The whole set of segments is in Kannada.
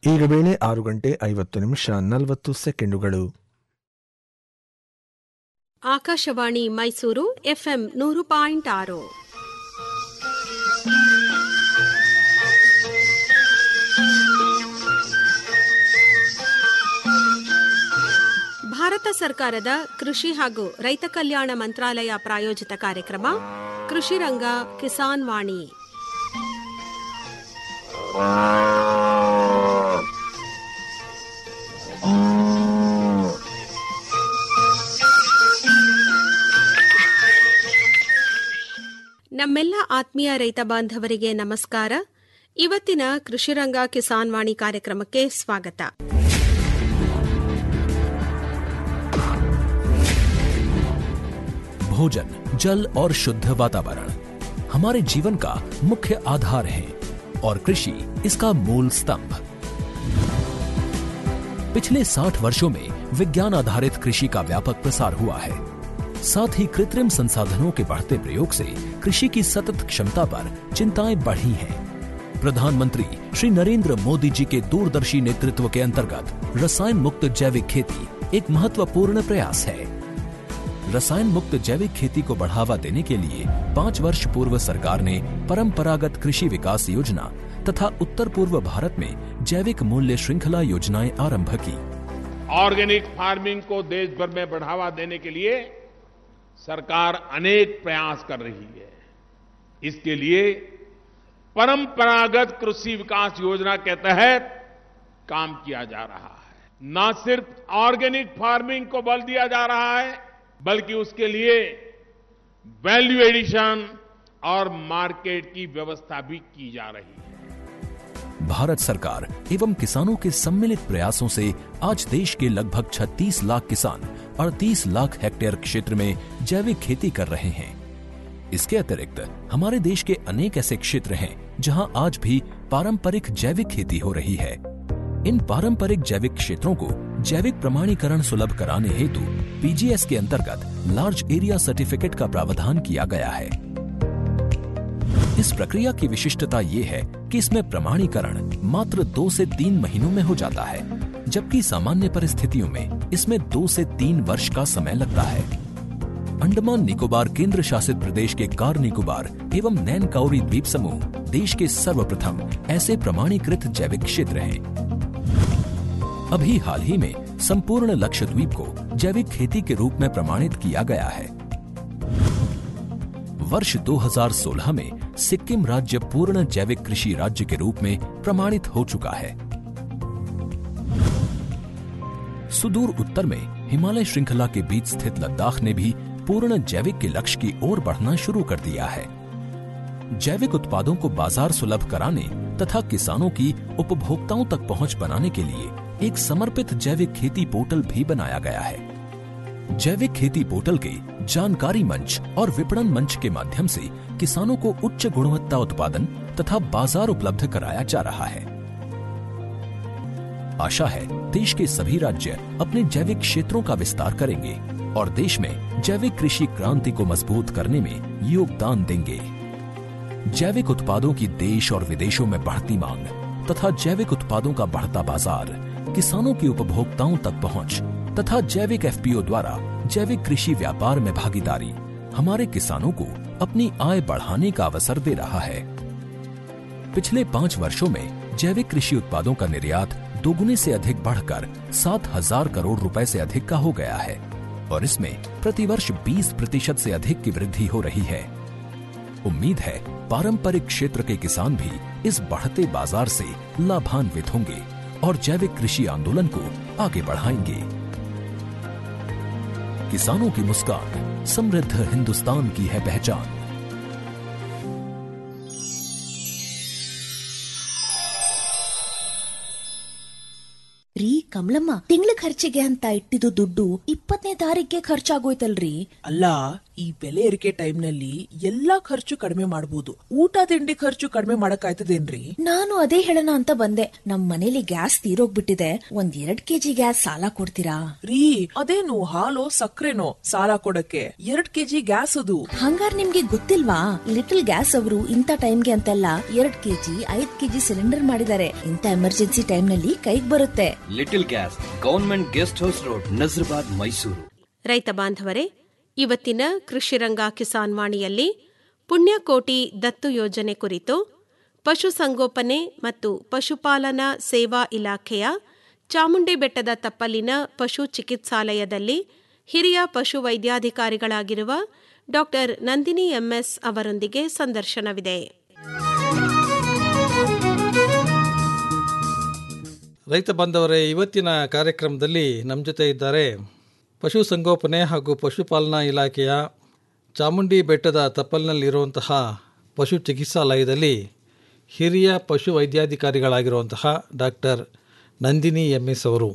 ಈಗ ವೇಳೆ ಆರು ಗಂಟೆ ಐವತ್ತು ನಿಮಿಷ ನಲವತ್ತು ಸೆಕೆಂಡುಗಳು ಆಕಾಶವಾಣಿ ಮೈಸೂರು ಎಫ್ಎಂ ನೂರು ಪಾಯಿಂಟ್ ಆರು ಭಾರತ ಸರ್ಕಾರದ ಕೃಷಿ ಹಾಗೂ ರೈತ ಕಲ್ಯಾಣ ಮಂತ್ರಾಲಯ ಪ್ರಾಯೋಜಿತ ಕಾರ್ಯಕ್ರಮ ಕೃಷಿ ರಂಗ ಕಿಸಾನ್ ವಾಣಿ ನಮ್ಮೆಲ್ಲ ಆತ್ಮೀಯ ರೈತ ಬಾಂಧವರಿಗೆ ನಮಸ್ಕಾರ ಇವತ್ತಿನ ಕೃಷಿರಂಗ ಕಿಸಾನ್ ವಾಣಿ ಕಾರ್ಯಕ್ರಮಕ್ಕೆ ಸ್ವಾಗತ भोजन जल और शुद्ध वातावरण हमारे जीवन का मुख्य आधार है और कृषि इसका मूल स्तंभ पिछले 60 वर्षों में विज्ञान आधारित कृषि का व्यापक प्रसार हुआ है साथ ही कृत्रिम संसाधनों के बढ़ते प्रयोग से कृषि की सतत क्षमता पर चिंताएं बढ़ी हैं प्रधानमंत्री श्री नरेंद्र मोदी जी के दूरदर्शी नेतृत्व के अंतर्गत रसायन मुक्त जैविक खेती एक महत्वपूर्ण प्रयास है रसायन मुक्त जैविक खेती को बढ़ावा देने के लिए पाँच वर्ष पूर्व सरकार ने परंपरागत कृषि विकास योजना तथा उत्तर पूर्व भारत में जैविक मूल्य श्रृंखला योजनाएं आरंभ की ऑर्गेनिक फार्मिंग को देश भर में बढ़ावा देने के लिए सरकार अनेक प्रयास कर रही है इसके लिए परंपरागत कृषि विकास योजना के तहत काम किया जा रहा है न सिर्फ ऑर्गेनिक फार्मिंग को बल दिया जा रहा है बल्कि उसके लिए वैल्यू एडिशन और मार्केट की व्यवस्था भी की जा रही है भारत सरकार एवं किसानों के सम्मिलित प्रयासों से आज देश के लगभग 36 लाख किसान 38 लाख हेक्टेयर क्षेत्र में जैविक खेती कर रहे हैं इसके अतिरिक्त हमारे देश के अनेक ऐसे क्षेत्र हैं जहां आज भी पारंपरिक जैविक खेती हो रही है इन पारंपरिक जैविक क्षेत्रों को जैविक प्रमाणीकरण सुलभ कराने हेतु पीजीएस के अंतर्गत लार्ज एरिया सर्टिफिकेट का प्रावधान किया गया है इस प्रक्रिया की विशिष्टता ये है कि इसमें प्रमाणीकरण मात्र दो से तीन महीनों में हो जाता है जबकि सामान्य परिस्थितियों में इसमें दो से तीन वर्ष का समय लगता है अंडमान निकोबार केंद्र शासित प्रदेश के कार निकोबार एवं नैन काउरी द्वीप समूह देश के सर्वप्रथम ऐसे प्रमाणीकृत जैविक क्षेत्र हैं अभी हाल ही में संपूर्ण लक्षद्वीप को जैविक खेती के रूप में प्रमाणित किया गया है वर्ष 2016 में सिक्किम राज्य पूर्ण जैविक कृषि राज्य के रूप में प्रमाणित हो चुका है सुदूर उत्तर में हिमालय श्रृंखला के बीच स्थित लद्दाख ने भी पूर्ण जैविक के लक्ष्य की ओर बढ़ना शुरू कर दिया है जैविक उत्पादों को बाजार सुलभ कराने तथा किसानों की उपभोक्ताओं तक पहुंच बनाने के लिए एक समर्पित जैविक खेती पोर्टल भी बनाया गया है जैविक खेती पोर्टल के जानकारी मंच और विपणन मंच के माध्यम से किसानों को उच्च गुणवत्ता उत्पादन तथा बाजार उपलब्ध कराया जा रहा है आशा है देश के सभी राज्य अपने जैविक क्षेत्रों का विस्तार करेंगे और देश में जैविक कृषि क्रांति को मजबूत करने में योगदान देंगे जैविक उत्पादों की देश और विदेशों में बढ़ती मांग तथा जैविक उत्पादों का बढ़ता बाजार किसानों की उपभोक्ताओं तक पहुंच तथा जैविक एफपीओ द्वारा जैविक कृषि व्यापार में भागीदारी हमारे किसानों को अपनी आय बढ़ाने का अवसर दे रहा है पिछले पाँच वर्षों में जैविक कृषि उत्पादों का निर्यात दोगुने से अधिक बढ़कर सात हजार करोड़ रुपए से अधिक का हो गया है और इसमें प्रतिवर्ष 20 प्रतिशत से अधिक की वृद्धि हो रही है उम्मीद है पारंपरिक क्षेत्र के किसान भी इस बढ़ते बाजार से लाभान्वित होंगे और जैविक कृषि आंदोलन को आगे बढ़ाएंगे किसानों की मुस्कान समृद्ध हिंदुस्तान की है पहचान ರೀ ಕಮಲಮ್ಮ ತಿಂಗಳ ಖರ್ಚಿಗೆ ಅಂತ ಇಟ್ಟಿದ್ದು ದುಡ್ಡು ಇಪ್ಪತ್ತನೇ ತಾರೀಕಿಗೆ ಖರ್ಚಾಗೋಯ್ತಲ್ರಿ ಅಲ್ಲ ಈ ಬೆಲೆ ಏರಿಕೆ ಟೈಮ್ನಲ್ಲಿ ಎಲ್ಲಾ ಖರ್ಚು ಕಡಿಮೆ ಮಾಡಬಹುದು ಊಟ ತಿಂಡಿ ಖರ್ಚು ಕಡಿಮೆ ಮಾಡಕ್ಕಾಯ್ತದೇನ್ರಿ ನಾನು ಅದೇ ಹೇಳೋಣ ಅಂತ ಬಂದೆ ನಮ್ ಮನೇಲಿ ಗ್ಯಾಸ್ ತೀರೋಗ್ಬಿಟ್ಟಿದೆ ಒಂದ್ ಎರಡ್ ಕೆಜಿ ಗ್ಯಾಸ್ ಸಾಲ ಕೊಡ್ತೀರಾ ರೀ ಅದೇನು ಹಾಲು ಸಕ್ಕರೆನೋ ಸಾಲ ಕೊಡಕ್ಕೆ ಎರಡ್ ಕೆಜಿ ಗ್ಯಾಸ್ ಅದು ಹಂಗಾರ್ ನಿಮ್ಗೆ ಗೊತ್ತಿಲ್ವಾ ಲಿಟಲ್ ಗ್ಯಾಸ್ ಅವರು ಇಂಥ ಟೈಮ್ಗೆ ಅಂತೆಲ್ಲ ಎರಡ್ ಕೆಜಿ ಐದ್ ಕೆಜಿ ಸಿಲಿಂಡರ್ ಮಾಡಿದ್ದಾರೆ ಇಂಥ ಎಮರ್ಜೆನ್ಸಿ ಟೈಮ್ ನಲ್ಲಿ ಕೈಗ್ ಬರುತ್ತೆ little gas government guest house road Nazarbad Mysuru ರೈತ ಬಾಂಧವರೇ ಇವತ್ತಿನ ಕೃಷಿರಂಗ ಕಿಸಾನ್ ವಾಣಿಯಲ್ಲಿ ಪುಣ್ಯಕೋಟಿ ದತ್ತು ಯೋಜನೆ ಕುರಿತು ಪಶುಸಂಗೋಪನೆ ಮತ್ತು ಪಶುಪಾಲನಾ ಸೇವಾ ಇಲಾಖೆಯ ಚಾಮುಂಡಿ ಬೆಟ್ಟದ ತಪ್ಪಲಿನ ಪಶು ಚಿಕಿತ್ಸಾಲಯದಲ್ಲಿ ಹಿರಿಯ ಪಶು ವೈದ್ಯಾಧಿಕಾರಿಗಳಾಗಿರುವ ಡಾಕ್ಟರ್ ನಂದಿನಿ ಎಂಎಸ್ ಅವರೊಂದಿಗೆ ಸಂದರ್ಶನವಿದೆ ರೈತ ಬಾಂಧವರೇ ಇವತ್ತಿನ ಕಾರ್ಯಕ್ರಮದಲ್ಲಿ ನಮ್ಮ ಜೊತೆ ಇದ್ದಾರೆ ಪಶುಸಂಗೋಪನೆ ಹಾಗೂ ಪಶುಪಾಲನಾ ಇಲಾಖೆಯ ಚಾಮುಂಡಿ ಬೆಟ್ಟದ ತಪ್ಪಲಿನಲ್ಲಿರುವಂತಹ ಪಶು ಚಿಕಿತ್ಸಾಲಯದಲ್ಲಿ ಹಿರಿಯ ಪಶು ವೈದ್ಯಾಧಿಕಾರಿಗಳಾಗಿರುವಂತಹ ಡಾಕ್ಟರ್ ನಂದಿನಿ ಎಂ ಎಸ್ ಅವರು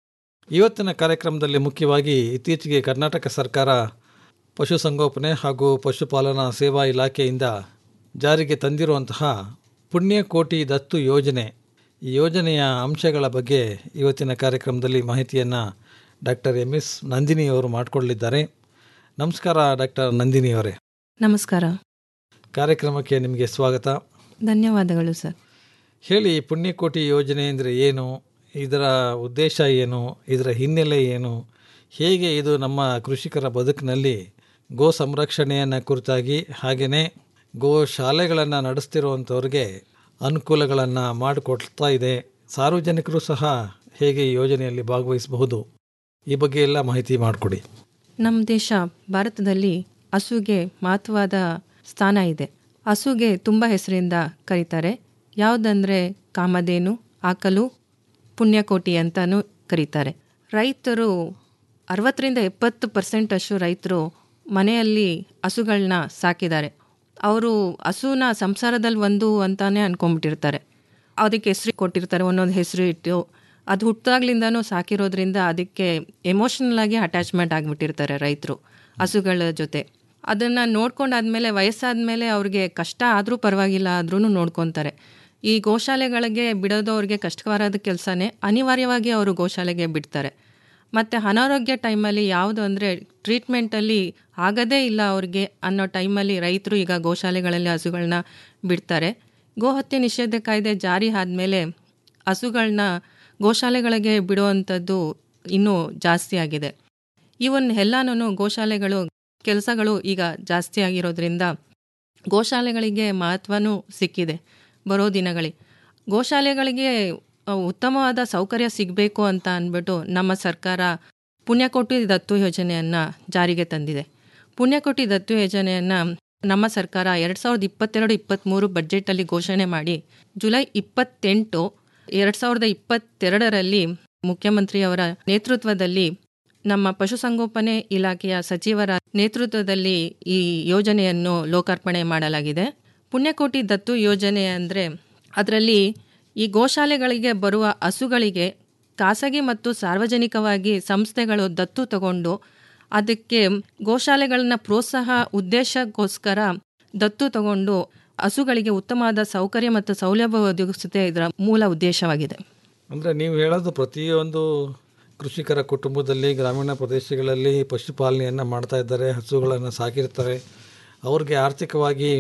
ಇವತ್ತಿನ ಕಾರ್ಯಕ್ರಮದಲ್ಲಿ ಮುಖ್ಯವಾಗಿ ಇತ್ತೀಚೆಗೆ ಕರ್ನಾಟಕ ಸರ್ಕಾರ ಪಶುಸಂಗೋಪನೆ ಹಾಗೂ ಪಶುಪಾಲನಾ ಸೇವಾ ಇಲಾಖೆಯಿಂದ ಜಾರಿಗೆ ತಂದಿರುವಂತಹ ಪುಣ್ಯಕೋಟಿ ದತ್ತು ಯೋಜನೆ ಈ ಯೋಜನೆಯ ಅಂಶಗಳ ಬಗ್ಗೆ ಇವತ್ತಿನ ಕಾರ್ಯಕ್ರಮದಲ್ಲಿ ಮಾಹಿತಿಯನ್ನು ಡಾಕ್ಟರ್ ಎಂ ಎಸ್ ನಂದಿನಿ ಅವರು ಮಾಡಿಕೊಳ್ಳಲಿದ್ದಾರೆ ನಮಸ್ಕಾರ ಡಾಕ್ಟರ್ ನಂದಿನಿ ಅವರೇ ನಮಸ್ಕಾರ ಕಾರ್ಯಕ್ರಮಕ್ಕೆ ನಿಮಗೆ ಸ್ವಾಗತ ಧನ್ಯವಾದಗಳು ಸರ್ ಹೇಳಿ ಪುಣ್ಯಕೋಟಿ ಯೋಜನೆ ಅಂದರೆ ಏನು ಇದರ ಉದ್ದೇಶ ಏನು ಇದರ ಹಿನ್ನೆಲೆ ಏನು ಹೇಗೆ ಇದು ನಮ್ಮ ಕೃಷಿಕರ ಬದುಕಿನಲ್ಲಿ ಗೋ ಸಂರಕ್ಷಣೆಯನ್ನು ಕುರಿತಾಗಿ ಹಾಗೆಯೇ ಗೋ ಶಾಲೆಗಳನ್ನು ನಡೆಸ್ತಿರುವಂಥವ್ರಿಗೆ ಅನುಕೂಲಗಳನ್ನು ಮಾಡಿಕೊಡ್ತಾ ಇದೆ ಸಾರ್ವಜನಿಕರು ಸಹ ಹೇಗೆ ಈ ಯೋಜನೆಯಲ್ಲಿ ಭಾಗವಹಿಸಬಹುದು ಈ ಬಗ್ಗೆ ಎಲ್ಲ ಮಾಹಿತಿ ಮಾಡಿಕೊಡಿ ನಮ್ಮ ದೇಶ ಭಾರತದಲ್ಲಿ ಹಸುಗೆ ಮಹತ್ವದ ಸ್ಥಾನ ಇದೆ ಹಸುಗೆ ತುಂಬ ಹೆಸರಿಂದ ಕರೀತಾರೆ ಯಾವುದಂದರೆ ಕಾಮಧೇನು ಆಕಲು ಪುಣ್ಯಕೋಟಿ ಅಂತಲೂ ಕರೀತಾರೆ ರೈತರು ಅರವತ್ತರಿಂದ ಎಪ್ಪತ್ತು ಪರ್ಸೆಂಟ್ ಅಷ್ಟು ರೈತರು ಮನೆಯಲ್ಲಿ ಹಸುಗಳನ್ನ ಸಾಕಿದ್ದಾರೆ ಅವರು ಹಸುನ ಸಂಸಾರದಲ್ಲಿ ಒಂದು ಅಂತಾನೆ ಅನ್ಕೊಂಡ್ಬಿಟ್ಟಿರ್ತಾರೆ ಅದಕ್ಕೆ ಹೆಸರು ಕೊಟ್ಟಿರ್ತಾರೆ ಒಂದೊಂದು ಹೆಸರು ಇಟ್ಟು ಅದು ಹುಟ್ಟಾಗ್ಲಿಂದನೂ ಸಾಕಿರೋದ್ರಿಂದ ಅದಕ್ಕೆ ಎಮೋಷನಲ್ ಆಗಿ ಅಟ್ಯಾಚ್ಮೆಂಟ್ ಆಗಿಬಿಟ್ಟಿರ್ತಾರೆ ರೈತರು ಹಸುಗಳ ಜೊತೆ ಅದನ್ನು ನೋಡ್ಕೊಂಡಾದ್ಮೇಲೆ ವಯಸ್ಸಾದ್ಮೇಲೆ ಅವ್ರಿಗೆ ಕಷ್ಟ ಆದರೂ ಪರವಾಗಿಲ್ಲ ಆದ್ರೂ ನೋಡ್ಕೊತಾರೆ ಈ ಗೋಶಾಲೆಗಳಿಗೆ ಬಿಡೋದು ಅವ್ರಿಗೆ ಕಷ್ಟಕರವಾದ ಕೆಲಸನೇ ಅನಿವಾರ್ಯವಾಗಿ ಅವರು ಗೋಶಾಲೆಗೆ ಬಿಡ್ತಾರೆ ಮತ್ತು ಅನಾರೋಗ್ಯ ಟೈಮಲ್ಲಿ ಯಾವುದು ಅಂದರೆ ಟ್ರೀಟ್ಮೆಂಟಲ್ಲಿ ಆಗದೇ ಇಲ್ಲ ಅವ್ರಿಗೆ ಅನ್ನೋ ಟೈಮಲ್ಲಿ ರೈತರು ಈಗ ಗೋಶಾಲೆಗಳಲ್ಲಿ ಹಸುಗಳನ್ನ ಬಿಡ್ತಾರೆ ಗೋಹತ್ಯೆ ನಿಷೇಧ ಕಾಯ್ದೆ ಜಾರಿ ಆದಮೇಲೆ ಹಸುಗಳನ್ನ ಗೋಶಾಲೆಗಳಿಗೆ ಬಿಡುವಂಥದ್ದು ಇನ್ನೂ ಜಾಸ್ತಿ ಆಗಿದೆ ಇವನ್ ಎಲ್ಲನೂ ಗೋಶಾಲೆಗಳು ಕೆಲಸಗಳು ಈಗ ಜಾಸ್ತಿ ಆಗಿರೋದ್ರಿಂದ ಗೋಶಾಲೆಗಳಿಗೆ ಮಹತ್ವನೂ ಸಿಕ್ಕಿದೆ ಬರೋ ದಿನಗಳಿಗೆ ಗೋಶಾಲೆಗಳಿಗೆ ಉತ್ತಮವಾದ ಸೌಕರ್ಯ ಸಿಗಬೇಕು ಅಂತ ಅಂದ್ಬಿಟ್ಟು ನಮ್ಮ ಸರ್ಕಾರ ಪುಣ್ಯಕೋಟಿ ದತ್ತು ಯೋಜನೆಯನ್ನು ಜಾರಿಗೆ ತಂದಿದೆ ಪುಣ್ಯಕೋಟಿ ದತ್ತು ಯೋಜನೆಯನ್ನು ನಮ್ಮ ಸರ್ಕಾರ ಎರಡು ಸಾವಿರದ ಇಪ್ಪತ್ತೆರಡು ಇಪ್ಪತ್ತ್ಮೂರು ಬಡ್ಜೆಟಲ್ಲಿ ಘೋಷಣೆ ಮಾಡಿ ಜುಲೈ ಇಪ್ಪತ್ತೆಂಟು ಎರಡು ಸಾವಿರದ ಇಪ್ಪತ್ತೆರಡರಲ್ಲಿ ಮುಖ್ಯಮಂತ್ರಿಯವರ ನೇತೃತ್ವದಲ್ಲಿ ನಮ್ಮ ಪಶುಸಂಗೋಪನೆ ಇಲಾಖೆಯ ಸಚಿವರ ನೇತೃತ್ವದಲ್ಲಿ ಈ ಯೋಜನೆಯನ್ನು ಲೋಕಾರ್ಪಣೆ ಮಾಡಲಾಗಿದೆ ಪುಣ್ಯಕೋಟಿ ದತ್ತು ಯೋಜನೆ ಅಂದರೆ ಅದರಲ್ಲಿ ಈ ಗೋಶಾಲೆಗಳಿಗೆ ಬರುವ ಹಸುಗಳಿಗೆ ಖಾಸಗಿ ಮತ್ತು ಸಾರ್ವಜನಿಕವಾಗಿ ಸಂಸ್ಥೆಗಳು ದತ್ತು ತಗೊಂಡು ಅದಕ್ಕೆ ಗೋಶಾಲೆಗಳನ್ನ ಪ್ರೋತ್ಸಾಹ ಉದ್ದೇಶಕ್ಕೋಸ್ಕರ ದತ್ತು ತಗೊಂಡು ಹಸುಗಳಿಗೆ ಉತ್ತಮವಾದ ಸೌಕರ್ಯ ಮತ್ತು ಸೌಲಭ್ಯ ಒದಗಿಸುತ್ತೆ ಇದರ ಮೂಲ ಉದ್ದೇಶವಾಗಿದೆ ಅಂದರೆ ನೀವು ಹೇಳೋದು ಪ್ರತಿಯೊಂದು ಕೃಷಿಕರ ಕುಟುಂಬದಲ್ಲಿ ಗ್ರಾಮೀಣ ಪ್ರದೇಶಗಳಲ್ಲಿ ಪಶುಪಾಲನೆಯನ್ನು ಮಾಡ್ತಾ ಇದ್ದಾರೆ ಹಸುಗಳನ್ನು ಸಾಕಿರ್ತಾರೆ ಅವ್ರಿಗೆ ಆರ್ಥಿಕವಾಗಿ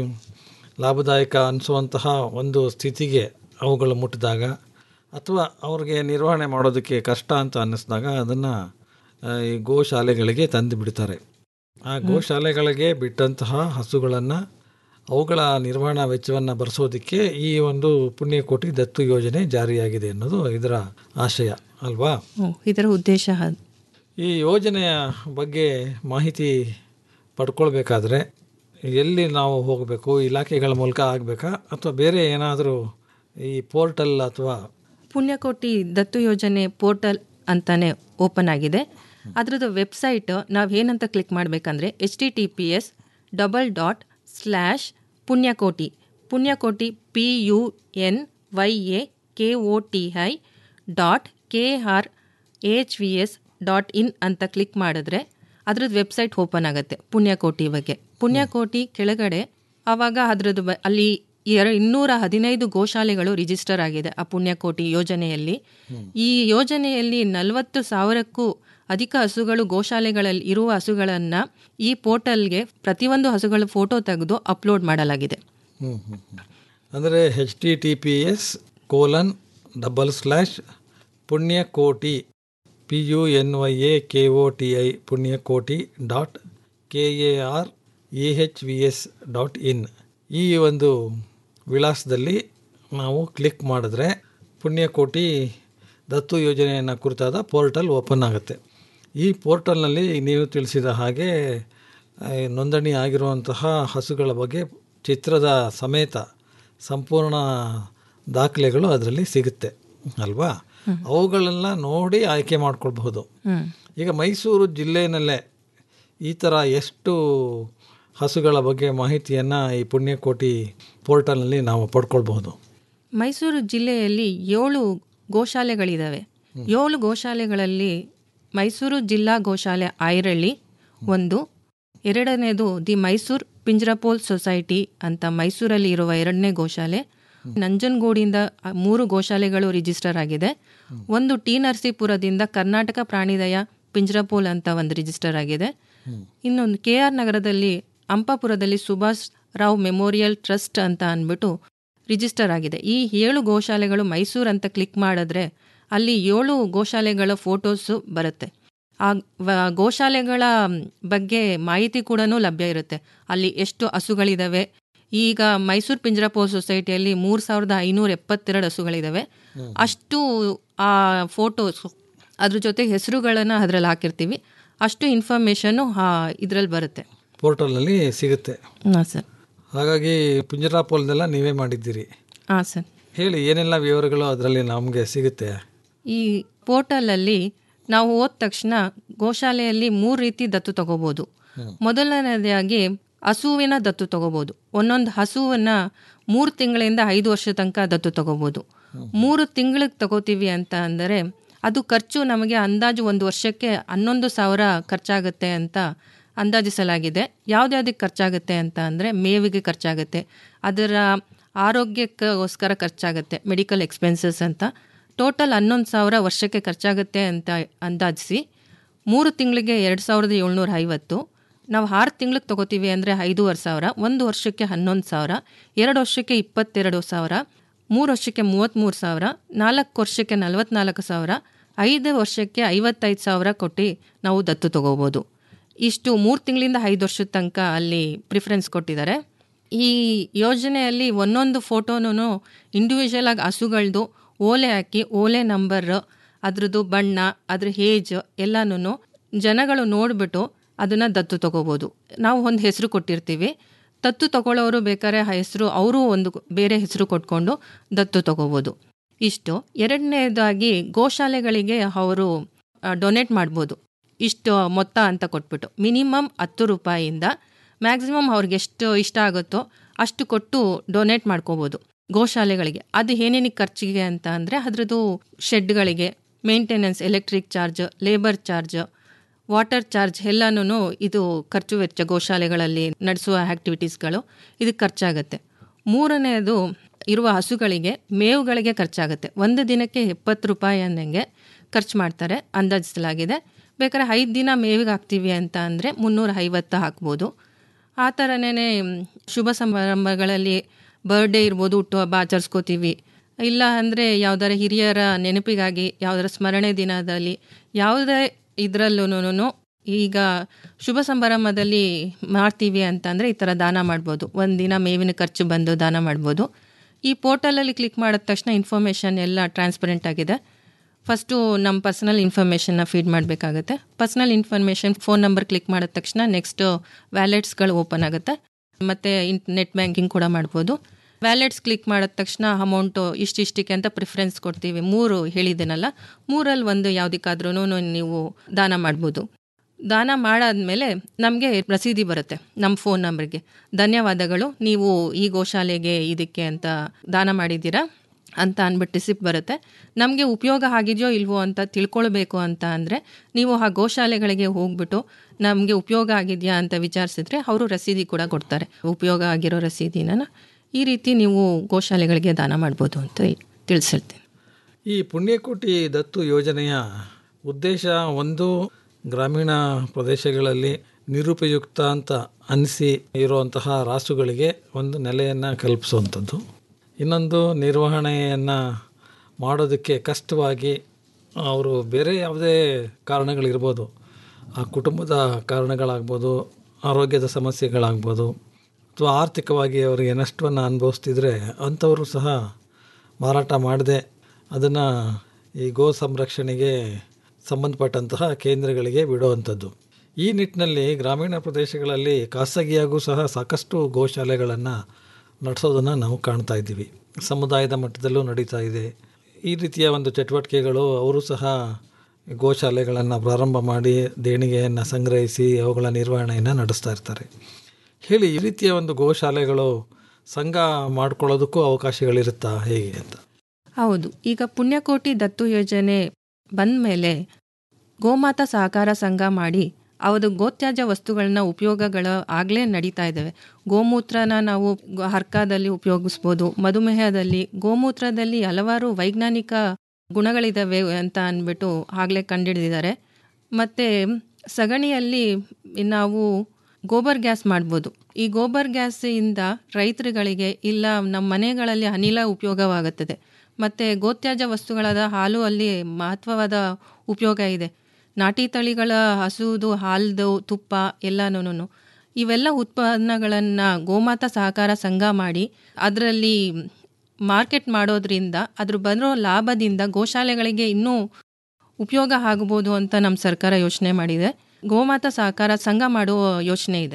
ಲಾಭದಾಯಕ ಅನಿಸುವಂತಹ ಒಂದು ಸ್ಥಿತಿಗೆ ಅವುಗಳು ಮುಟ್ಟಿದಾಗ ಅಥವಾ ಅವ್ರಿಗೆ ನಿರ್ವಹಣೆ ಮಾಡೋದಕ್ಕೆ ಕಷ್ಟ ಅಂತ ಅನ್ನಿಸಿದಾಗ ಅದನ್ನು ಈ ಗೋಶಾಲೆಗಳಿಗೆ ತಂದು ಬಿಡ್ತಾರೆ ಆ ಗೋಶಾಲೆಗಳಿಗೆ ಬಿಟ್ಟಂತಹ ಹಸುಗಳನ್ನು ಅವುಗಳ ನಿರ್ವಹಣಾ ವೆಚ್ಚವನ್ನು ಭರಿಸೋದಕ್ಕೆ ಈ ಒಂದು ಪುಣ್ಯಕೋಟಿ ದತ್ತು ಯೋಜನೆ ಜಾರಿಯಾಗಿದೆ ಅನ್ನೋದು ಇದರ ಆಶಯ ಅಲ್ವಾ ಇದರ ಉದ್ದೇಶ ಈ ಯೋಜನೆಯ ಬಗ್ಗೆ ಮಾಹಿತಿ ಪಡ್ಕೊಳ್ಬೇಕಾದ್ರೆ ಎಲ್ಲಿ ನಾವು ಹೋಗಬೇಕು ಇಲಾಖೆಗಳ ಮೂಲಕ ಆಗಬೇಕಾ ಅಥವಾ ಬೇರೆ ಏನಾದರೂ ಈ ಪೋರ್ಟಲ್ ಅಥವಾ ಪುಣ್ಯಕೋಟಿ ದತ್ತು ಯೋಜನೆ ಪೋರ್ಟಲ್ ಅಂತಾನೆ ಓಪನ್ ಆಗಿದೆ ಅದರದ್ದು ವೆಬ್ಸೈಟ್ ನಾವು ಏನಂತ ಕ್ಲಿಕ್ ಮಾಡಬೇಕಂದ್ರೆ H T T P S double dot slash Punyakoti Punyakoti P U N Y A K O T I dot K R H V S dot in ಅಂತ ಕ್ಲಿಕ್ ಮಾಡಿದ್ರೆ ಅದ್ರದ್ದು ವೆಬ್ಸೈಟ್ ಓಪನ್ ಆಗುತ್ತೆ ಪುಣ್ಯಕೋಟಿ ಬಗ್ಗೆ ಪುಣ್ಯಕೋಟಿ ಕೆಳಗಡೆ ಆವಾಗ ಅದ್ರದ್ದು ಬ- ಅಲ್ಲಿ ಎರ ಇನ್ನೂರ ಹದಿನೈದು ಗೋಶಾಲೆಗಳು ರಿಜಿಸ್ಟರ್ ಆಗಿದೆ ಆ ಪುಣ್ಯಕೋಟಿ ಯೋಜನೆಯಲ್ಲಿ ಈ ಯೋಜನೆಯಲ್ಲಿ ನಲವತ್ತು ಸಾವಿರಕ್ಕೂ ಅಧಿಕ ಹಸುಗಳು ಗೋಶಾಲೆಗಳಲ್ಲಿ ಇರುವ ಹಸುಗಳನ್ನು ಈ ಪೋರ್ಟಲ್ಗೆ ಪ್ರತಿಯೊಂದು ಹಸುಗಳ ಫೋಟೋ ತೆಗೆದು ಅಪ್ಲೋಡ್ ಮಾಡಲಾಗಿದೆ ಹ್ಞೂ ಹ್ಞೂ ಅಂದರೆ H T T P S colon double slash Punyakoti P U N Y A K O T I Punyakoti dot K A R A H V S dot in ಈ ಒಂದು ವಿಳಾಸದಲ್ಲಿ ನಾವು ಕ್ಲಿಕ್ ಮಾಡಿದ್ರೆ ಪುಣ್ಯಕೋಟಿ ದತ್ತು ಯೋಜನೆಯನ್ನು ಕುರಿತಾದ ಪೋರ್ಟಲ್ ಓಪನ್ ಆಗುತ್ತೆ ಈ ಪೋರ್ಟಲ್ನಲ್ಲಿ ನೀವು ತಿಳಿಸಿದ ಹಾಗೆ ಆ, ನೋಂದಣಿ ಆಗಿರುವಂತಹ ಹಸುಗಳ ಬಗ್ಗೆ ಚಿತ್ರದ ಸಮೇತ ಸಂಪೂರ್ಣ ದಾಖಲೆಗಳು ಅದರಲ್ಲಿ ಸಿಗುತ್ತೆ ಅಲ್ವಾ ಅವುಗಳೆಲ್ಲ ನೋಡಿ ಆಯ್ಕೆ ಮಾಡ್ಕೊಳ್ಬಹುದು ಈಗ ಮೈಸೂರು ಜಿಲ್ಲೆಯಲ್ಲೇ ಈ ಥರ ಎಷ್ಟು ಹಸುಗಳ ಬಗ್ಗೆ ಮಾಹಿತಿಯನ್ನು ಈ ಪುಣ್ಯಕೋಟಿ ಪೋರ್ಟಲ್ನಲ್ಲಿ ನಾವು ಪಡ್ಕೊಳ್ಬಹುದು ಮೈಸೂರು ಜಿಲ್ಲೆಯಲ್ಲಿ ಏಳು ಗೋಶಾಲೆಗಳಿದ್ದಾವೆ ಏಳು ಗೋಶಾಲೆಗಳಲ್ಲಿ ಮೈಸೂರು ಜಿಲ್ಲಾ ಗೋಶಾಲೆ ಐರಳ್ಳಿ ಒಂದು ಎರಡನೇದು ದಿ ಮೈಸೂರು ಪಿಂಜರಪೋಲ್ ಸೊಸೈಟಿ ಅಂತ ಮೈಸೂರಲ್ಲಿ ಇರುವ ಎರಡನೇ ಗೋಶಾಲೆ ನಂಜನಗೂಡಿಂದ ಆ ಮೂರು ಗೋಶಾಲೆಗಳು ರಿಜಿಸ್ಟರ್ ಆಗಿದೆ ಒಂದು ಟಿ ನರಸೀಪುರದಿಂದ ಕರ್ನಾಟಕ ಪ್ರಾಣಿದಯ ಪಿಂಜರಪೋಲ್ ಅಂತ ಒಂದು ರಿಜಿಸ್ಟರ್ ಆಗಿದೆ ಇನ್ನೊಂದು ಕೆ ಆರ್ ನಗರದಲ್ಲಿ ಅಂಪಾಪುರದಲ್ಲಿ ಸುಭಾಷ್ ರಾವ್ ಮೆಮೋರಿಯಲ್ ಟ್ರಸ್ಟ್ ಅಂತ ಅಂದ್ಬಿಟ್ಟು ರಿಜಿಸ್ಟರ್ ಆಗಿದೆ ಈ ಏಳು ಗೋಶಾಲೆಗಳು ಮೈಸೂರು ಅಂತ ಕ್ಲಿಕ್ ಮಾಡಿದ್ರೆ ಅಲ್ಲಿ ಏಳು ಗೋಶಾಲೆಗಳ ಫೋಟೋಸು ಬರುತ್ತೆ ಆ ವ- ಗೋಶಾಲೆಗಳ ಬಗ್ಗೆ ಮಾಹಿತಿ ಕೂಡ ಲಭ್ಯ ಇರುತ್ತೆ ಅಲ್ಲಿ ಎಷ್ಟು ಹಸುಗಳಿದಾವೆ ಈಗ ಮೈಸೂರು ಪಿಂಜರಪೋ ಸೊಸೈಟಿಯಲ್ಲಿ ಮೂರು ಸಾವಿರದ ಐನೂರ ಎಪ್ಪತ್ತೆರಡು ಹಸುಗಳಿದಾವೆ ಅಷ್ಟು ಆ ಫೋಟೋಸ್ ಅದ್ರ ಜೊತೆ ಹೆಸರುಗಳನ್ನು ಅದರಲ್ಲಿ ಹಾಕಿರ್ತೀವಿ ಅಷ್ಟು ಇನ್ಫಾರ್ಮೇಷನ್ನು ಇದರಲ್ಲಿ ಬರುತ್ತೆ ಪೋರ್ಟಲ್ನಲ್ಲಿ ಸಿಗುತ್ತೆ ಹಾಂ ಸರ್ ಹಾಗಾಗಿ ಪಿಂಜರಾಪೋಲ್ನೆಲ್ಲ ನೀವೇ ಮಾಡಿದ್ದೀರಿ ಹಾಂ ಸರ್ ಹೇಳಿ ಏನೆಲ್ಲ ವಿವರಗಳು ಅದರಲ್ಲಿ ನಮಗೆ ಸಿಗುತ್ತೆ ಈ ಪೋರ್ಟಲಲ್ಲಿ ನಾವು ಹೋದ ತಕ್ಷಣ ಗೋಶಾಲೆಯಲ್ಲಿ ಮೂರು ರೀತಿ ದತ್ತು ತಗೋಬೋದು ಮೊದಲನೇದಾಗಿ ಹಸುವಿನ ದತ್ತು ತಗೋಬೋದು ಒಂದೊಂದು ಹಸುವನ್ನ ಮೂರು ತಿಂಗಳಿಂದ ಐದು ವರ್ಷ ತನಕ ದತ್ತು ತಗೋಬೋದು ಮೂರು ತಿಂಗಳಿಗೆ ತಗೋತೀವಿ ಅಂತ ಅಂದರೆ ಅದು ಖರ್ಚು ನಮಗೆ ಅಂದಾಜು ಒಂದು ವರ್ಷಕ್ಕೆ ಹನ್ನೊಂದು ಸಾವಿರ ಖರ್ಚಾಗುತ್ತೆ ಅಂತ ಅಂದಾಜಿಸಲಾಗಿದೆ ಯಾವ್ದ್ಯಾವ್ದಕ್ಕೆ ಖರ್ಚಾಗುತ್ತೆ ಅಂತ ಅಂದರೆ ಮೇವಿಗೆ ಖರ್ಚಾಗುತ್ತೆ ಅದರ ಆರೋಗ್ಯಕ್ಕೋಸ್ಕರ ಖರ್ಚಾಗುತ್ತೆ ಮೆಡಿಕಲ್ ಎಕ್ಸ್ಪೆನ್ಸಸ್ ಅಂತ ಟೋಟಲ್ ಹನ್ನೊಂದು ಸಾವಿರ ವರ್ಷಕ್ಕೆ ಖರ್ಚಾಗುತ್ತೆ ಅಂತ ಅಂದಾಜಿಸಿ ಮೂರು ತಿಂಗಳಿಗೆ ಎರಡು ಸಾವಿರದ ಏಳ್ನೂರ ಐವತ್ತು ನಾವು ಆರು ತಿಂಗಳಿಗೆ ತೊಗೋತೀವಿ ಅಂದರೆ ಐದೂವರೆ ಸಾವಿರ ಒಂದು ವರ್ಷಕ್ಕೆ ಹನ್ನೊಂದು ಸಾವಿರ ಎರಡು ವರ್ಷಕ್ಕೆ ಇಪ್ಪತ್ತೆರಡು ಸಾವಿರ ಮೂರು ವರ್ಷಕ್ಕೆ ಮೂವತ್ತ್ಮೂರು ಸಾವಿರ ನಾಲ್ಕು ವರ್ಷಕ್ಕೆ ನಲವತ್ನಾಲ್ಕು ಸಾವಿರ ಐದು ವರ್ಷಕ್ಕೆ ಐವತ್ತೈದು ಸಾವಿರ ಕೊಟ್ಟು ನಾವು ದತ್ತು ತಗೋಬೋದು ಇಷ್ಟು ಮೂರು ತಿಂಗಳಿಂದ ಐದು ವರ್ಷದ ತನಕ ಅಲ್ಲಿ ಪ್ರಿಫರೆನ್ಸ್ ಕೊಟ್ಟಿದ್ದಾರೆ ಈ ಯೋಜನೆಯಲ್ಲಿ ಒಂದೊಂದು ಫೋಟೋನೂ ಇಂಡಿವಿಜುವಲ್ ಆಗಿ ಹಸುಗಳದು ಓಲೆ ಹಾಕಿ ಓಲೆ ನಂಬರ್ ಅದ್ರದ್ದು ಬಣ್ಣ ಅದ್ರ ಏಜ್ ಎಲ್ಲನೂ ಜನಗಳು ನೋಡಿಬಿಟ್ಟು ಅದನ್ನು ದತ್ತು ತಗೋಬೋದು ನಾವು ಒಂದು ಹೆಸರು ಕೊಟ್ಟಿರ್ತೀವಿ ದತ್ತು ತಗೊಳ್ಳೋರು ಬೇಕಾದ್ರೆ ಆ ಹೆಸರು ಅವರು ಒಂದು ಬೇರೆ ಹೆಸರು ಕೊಟ್ಕೊಂಡು ದತ್ತು ತಗೋಬೋದು ಇಷ್ಟು ಎರಡನೇದಾಗಿ ಗೋಶಾಲೆಗಳಿಗೆ ಅವರು ಡೊನೇಟ್ ಮಾಡ್ಬೋದು ಇಷ್ಟು ಮೊತ್ತ ಅಂತ ಕೊಟ್ಬಿಟ್ಟು ಮಿನಿಮಮ್ ಹತ್ತು ರೂಪಾಯಿಯಿಂದ ಮ್ಯಾಕ್ಸಿಮಮ್ ಅವ್ರಿಗೆ ಎಷ್ಟು ಇಷ್ಟ ಆಗುತ್ತೋ ಅಷ್ಟು ಕೊಟ್ಟು ಡೊನೇಟ್ ಮಾಡ್ಕೋಬೋದು ಗೋಶಾಲೆಗಳಿಗೆ ಅದು ಏನೇನಿಗೆ ಖರ್ಚಿಗೆ ಅಂತ ಅಂದರೆ ಅದ್ರದ್ದು ಶೆಡ್ಗಳಿಗೆ maintenance electric charge labour charge water charge ಎಲ್ಲನೂ ಇದು ಖರ್ಚು ವೆಚ್ಚ ಗೋಶಾಲೆಗಳಲ್ಲಿ ನಡೆಸುವ ಆ್ಯಕ್ಟಿವಿಟೀಸ್ಗಳು ಇದಕ್ಕೆ ಖರ್ಚಾಗುತ್ತೆ ಮೂರನೆಯದು ಇರುವ ಹಸುಗಳಿಗೆ ಮೇವುಗಳಿಗೆ ಖರ್ಚಾಗುತ್ತೆ ಒಂದು ದಿನಕ್ಕೆ ಎಪ್ಪತ್ತು ರೂಪಾಯಿ ಅನ್ನಂಗೆ ಖರ್ಚು ಮಾಡ್ತಾರೆ ಅಂದಾಜಿಸಲಾಗಿದೆ ಬೇಕಾದ್ರೆ ಐದು ದಿನ ಮೇವಿಗೆ ಹಾಕ್ತೀವಿ ಅಂತ ಅಂದರೆ ಮುನ್ನೂರ ಐವತ್ತು ಹಾಕ್ಬೋದು ಆ ಥರನೇ ಶುಭ ಸಮಾರಂಭಗಳಲ್ಲಿ ಬರ್ಡೇ ಇರ್ಬೋದು ಹುಟ್ಟುಹಬ್ಬ ಆಚರಿಸ್ಕೋತೀವಿ ಇಲ್ಲ ಅಂದರೆ ಯಾವುದಾರ ಹಿರಿಯರ ನೆನಪಿಗಾಗಿ ಯಾವುದರ ಸ್ಮರಣೆ ದಿನದಲ್ಲಿ ಯಾವುದೇ ಇದರಲ್ಲೂ ಈಗ ಶುಭ ಸಮಾರಂಭದಲ್ಲಿ ಮಾಡ್ತೀವಿ ಅಂತಂದರೆ ಈ ಥರ ದಾನ ಮಾಡ್ಬೋದು ಒಂದಿನ ಮೇವಿನ ಖರ್ಚು ಬಂದು ದಾನ ಮಾಡ್ಬೋದು ಈ ಪೋರ್ಟಲಲ್ಲಿ ಕ್ಲಿಕ್ ಮಾಡಿದ ತಕ್ಷಣ ಇನ್ಫಾರ್ಮೇಷನ್ ಎಲ್ಲ ಟ್ರಾನ್ಸ್ಪರೆಂಟ್ ಆಗಿದೆ ಫಸ್ಟು ನಮ್ಮ ಪರ್ಸನಲ್ ಇನ್ಫಾರ್ಮೇಷನ್ನ ಫೀಡ್ ಮಾಡಬೇಕಾಗುತ್ತೆ personal information phone number click ಮಾಡಿದ ತಕ್ಷಣ ನೆಕ್ಸ್ಟ್ ವ್ಯಾಲೆಟ್ಸ್ಗಳು ಓಪನ್ ಆಗುತ್ತೆ ಮತ್ತು ಇನ್ ನೆಟ್ ಬ್ಯಾಂಕಿಂಗ್ ಕೂಡ ಮಾಡ್ಬೋದು ವ್ಯಾಲೆಟ್ಸ್ ಕ್ಲಿಕ್ ಮಾಡಿದ ತಕ್ಷಣ ಅಮೌಂಟು ಇಷ್ಟಿಷ್ಟಕ್ಕೆ ಅಂತ ಪ್ರಿಫರೆನ್ಸ್ ಕೊಡ್ತೀವಿ ಮೂರು ಹೇಳಿದ್ದೇನಲ್ಲ ಮೂರಲ್ಲಿ ಒಂದು ಯಾವುದಕ್ಕಾದ್ರೂ ನೀವು ದಾನ ಮಾಡ್ಬೋದು ದಾನ ಮಾಡಾದ್ಮೇಲೆ ನಮಗೆ ರಸೀದಿ ಬರುತ್ತೆ ನಮ್ಮ ಫೋನ್ ನಂಬರ್ಗೆ ಧನ್ಯವಾದಗಳು ನೀವು ಈ ಗೋಶಾಲೆಗೆ ಇದಕ್ಕೆ ಅಂತ ದಾನ ಮಾಡಿದ್ದೀರಾ ಅಂತ ಅಂದ್ಬಿಟ್ಟು ರಿಸಿಪ್ಟ್ ಬರುತ್ತೆ ನಮಗೆ ಉಪಯೋಗ ಆಗಿದೆಯೋ ಇಲ್ವೋ ಅಂತ ತಿಳ್ಕೊಳ್ಬೇಕು ಅಂತ ಅಂದರೆ ನೀವು ಆ ಗೋಶಾಲೆಗಳಿಗೆ ಹೋಗ್ಬಿಟ್ಟು ನಮಗೆ ಉಪಯೋಗ ಆಗಿದೆಯಾ ಅಂತ ವಿಚಾರಿಸಿದ್ರೆ ಅವರು ರಸೀದಿ ಕೂಡ ಕೊಡ್ತಾರೆ ಉಪಯೋಗ ಆಗಿರೋ ರಸೀದಿನ ಈ ರೀತಿ ನೀವು ಗೋಶಾಲೆಗಳಿಗೆ ದಾನ ಮಾಡ್ಬೋದು ಅಂತ ತಿಳಿಸಿರ್ತೀನಿ ಈ ಪುಣ್ಯಕೋಟಿ ದತ್ತು ಯೋಜನೆಯ ಉದ್ದೇಶ ಒಂದು ಗ್ರಾಮೀಣ ಪ್ರದೇಶಗಳಲ್ಲಿ ನಿರುಪಯುಕ್ತ ಅಂತ ಅನಿಸಿ ಇರುವಂತಹ ರಾಸುಗಳಿಗೆ ಒಂದು ನೆಲೆಯನ್ನು ಕಲ್ಪಿಸುವಂಥದ್ದು ಇನ್ನೊಂದು ನಿರ್ವಹಣೆಯನ್ನು ಮಾಡೋದಕ್ಕೆ ಕಷ್ಟವಾಗಿ ಅವರು ಬೇರೆ ಯಾವುದೇ ಕಾರಣಗಳಿರ್ಬೋದು ಆ ಕುಟುಂಬದ ಕಾರಣಗಳಾಗ್ಬೋದು ಆರೋಗ್ಯದ ಸಮಸ್ಯೆಗಳಾಗ್ಬೋದು ಅಥವಾ ಆರ್ಥಿಕವಾಗಿ ಅವರಿಗೆ ನಷ್ಟವನ್ನು ಅನುಭವಿಸ್ತಿದ್ರೆ ಅಂಥವರು ಸಹ ಮಾರಾಟ ಮಾಡದೆ ಅದನ್ನು ಈ ಗೋ ಸಂರಕ್ಷಣೆಗೆ ಸಂಬಂಧಪಟ್ಟಂತಹ ಕೇಂದ್ರಗಳಿಗೆ ಬಿಡುವಂಥದ್ದು ಈ ನಿಟ್ಟಿನಲ್ಲಿ ಗ್ರಾಮೀಣ ಪ್ರದೇಶಗಳಲ್ಲಿ ಖಾಸಗಿಯಾಗೂ ಸಹ ಸಾಕಷ್ಟು ಗೋಶಾಲೆಗಳನ್ನು ನಡೆಸೋದನ್ನು ನಾವು ಕಾಣ್ತಾ ಇದ್ದೀವಿ ಸಮುದಾಯದ ಮಟ್ಟದಲ್ಲೂ ನಡೀತಾ ಇದೆ ಈ ರೀತಿಯ ಒಂದು ಚಟುವಟಿಕೆಗಳು ಅವರು ಸಹ ಗೋಶಾಲೆಗಳನ್ನು ಪ್ರಾರಂಭ ಮಾಡಿ ದೇಣಿಗೆಯನ್ನು ಸಂಗ್ರಹಿಸಿ ಅವುಗಳ ನಿರ್ವಹಣೆಯನ್ನು ನಡೆಸ್ತಾ ಇರ್ತಾರೆ ಹೇಳಿ ಈ ರೀತಿಯ ಒಂದು ಗೋಶಾಲೆಗಳು ಸಂಘ ಮಾಡ್ಕೊಳ್ಳೋದಕ್ಕೂ ಅವಕಾಶಗಳಿರುತ್ತಾ ಹೇಗೆ ಅಂತ ಹೌದು ಈಗ ಪುಣ್ಯಕೋಟಿ ದತ್ತು ಯೋಜನೆ ಬಂದ ಮೇಲೆ ಗೋಮಾತಾ ಸಹಕಾರ ಸಂಘ ಮಾಡಿ ಅವದು ಗೋತ್ಯಾಜ್ಯ ವಸ್ತುಗಳನ್ನ ಉಪಯೋಗಗಳು ಆಗಲೇ ನಡೀತಾ ಇದ್ದಾವೆ ಗೋಮೂತ್ರನ ನಾವು ಗ- ಹರ್ಕದಲ್ಲಿ ಉಪಯೋಗಿಸ್ಬೋದು ಮಧುಮೇಹದಲ್ಲಿ ಗೋಮೂತ್ರದಲ್ಲಿ ಹಲವಾರು ವೈಜ್ಞಾನಿಕ ಗುಣಗಳಿದ್ದಾವೆ ಅಂತ ಅಂದ್ಬಿಟ್ಟು ಆಗಲೇ ಕಂಡುಹಿಡಿದಿದ್ದಾರೆ ಮತ್ತು ಸಗಣಿಯಲ್ಲಿ ನಾವು ಗೋಬರ್ ಗ್ಯಾಸ್ ಮಾಡ್ಬೋದು ಈ ಗೋಬರ್ ಗ್ಯಾಸಿಂದ ರೈತರುಗಳಿಗೆ ಇಲ್ಲ ನಮ್ಮ ಮನೆಗಳಲ್ಲಿ ಅನಿಲ ಉಪಯೋಗವಾಗುತ್ತದೆ ಮತ್ತು ಗೋತ್ಯಾಜ್ಯ ಗೋತ್ಯಾಜ್ಯ ಹಾಲು ಅಲ್ಲಿ ಮಹತ್ವವಾದ ಉಪಯೋಗ ಇದೆ ನಾಟಿ ತಳಿಗಳ ಹಸುದು ಹಾಲ್ದು ತುಪ್ಪ ಎಲ್ಲನೂ ಇವೆಲ್ಲ ಉತ್ಪನ್ನಗಳನ್ನು ಗೋಮಾತಾ ಸಹಕಾರ ಸಂಘ ಮಾಡಿ ಅದರಲ್ಲಿ ಮಾರ್ಕೆಟ್ ಮಾಡೋದ್ರಿಂದ ಅದ್ರ ಬರೋ ಲಾಭದಿಂದ ಗೋಶಾಲೆಗಳಿಗೆ ಇನ್ನೂ ಉಪಯೋಗ ಆಗ್ಬೋದು ಅಂತ ನಮ್ಮ ಸರ್ಕಾರ ಯೋಚನೆ ಮಾಡಿದೆ ಗೋಮಾತಾ ಸಹಕಾರ ಸಂಘ ಮಾಡುವ ಯೋಚನೆ ಇದೆ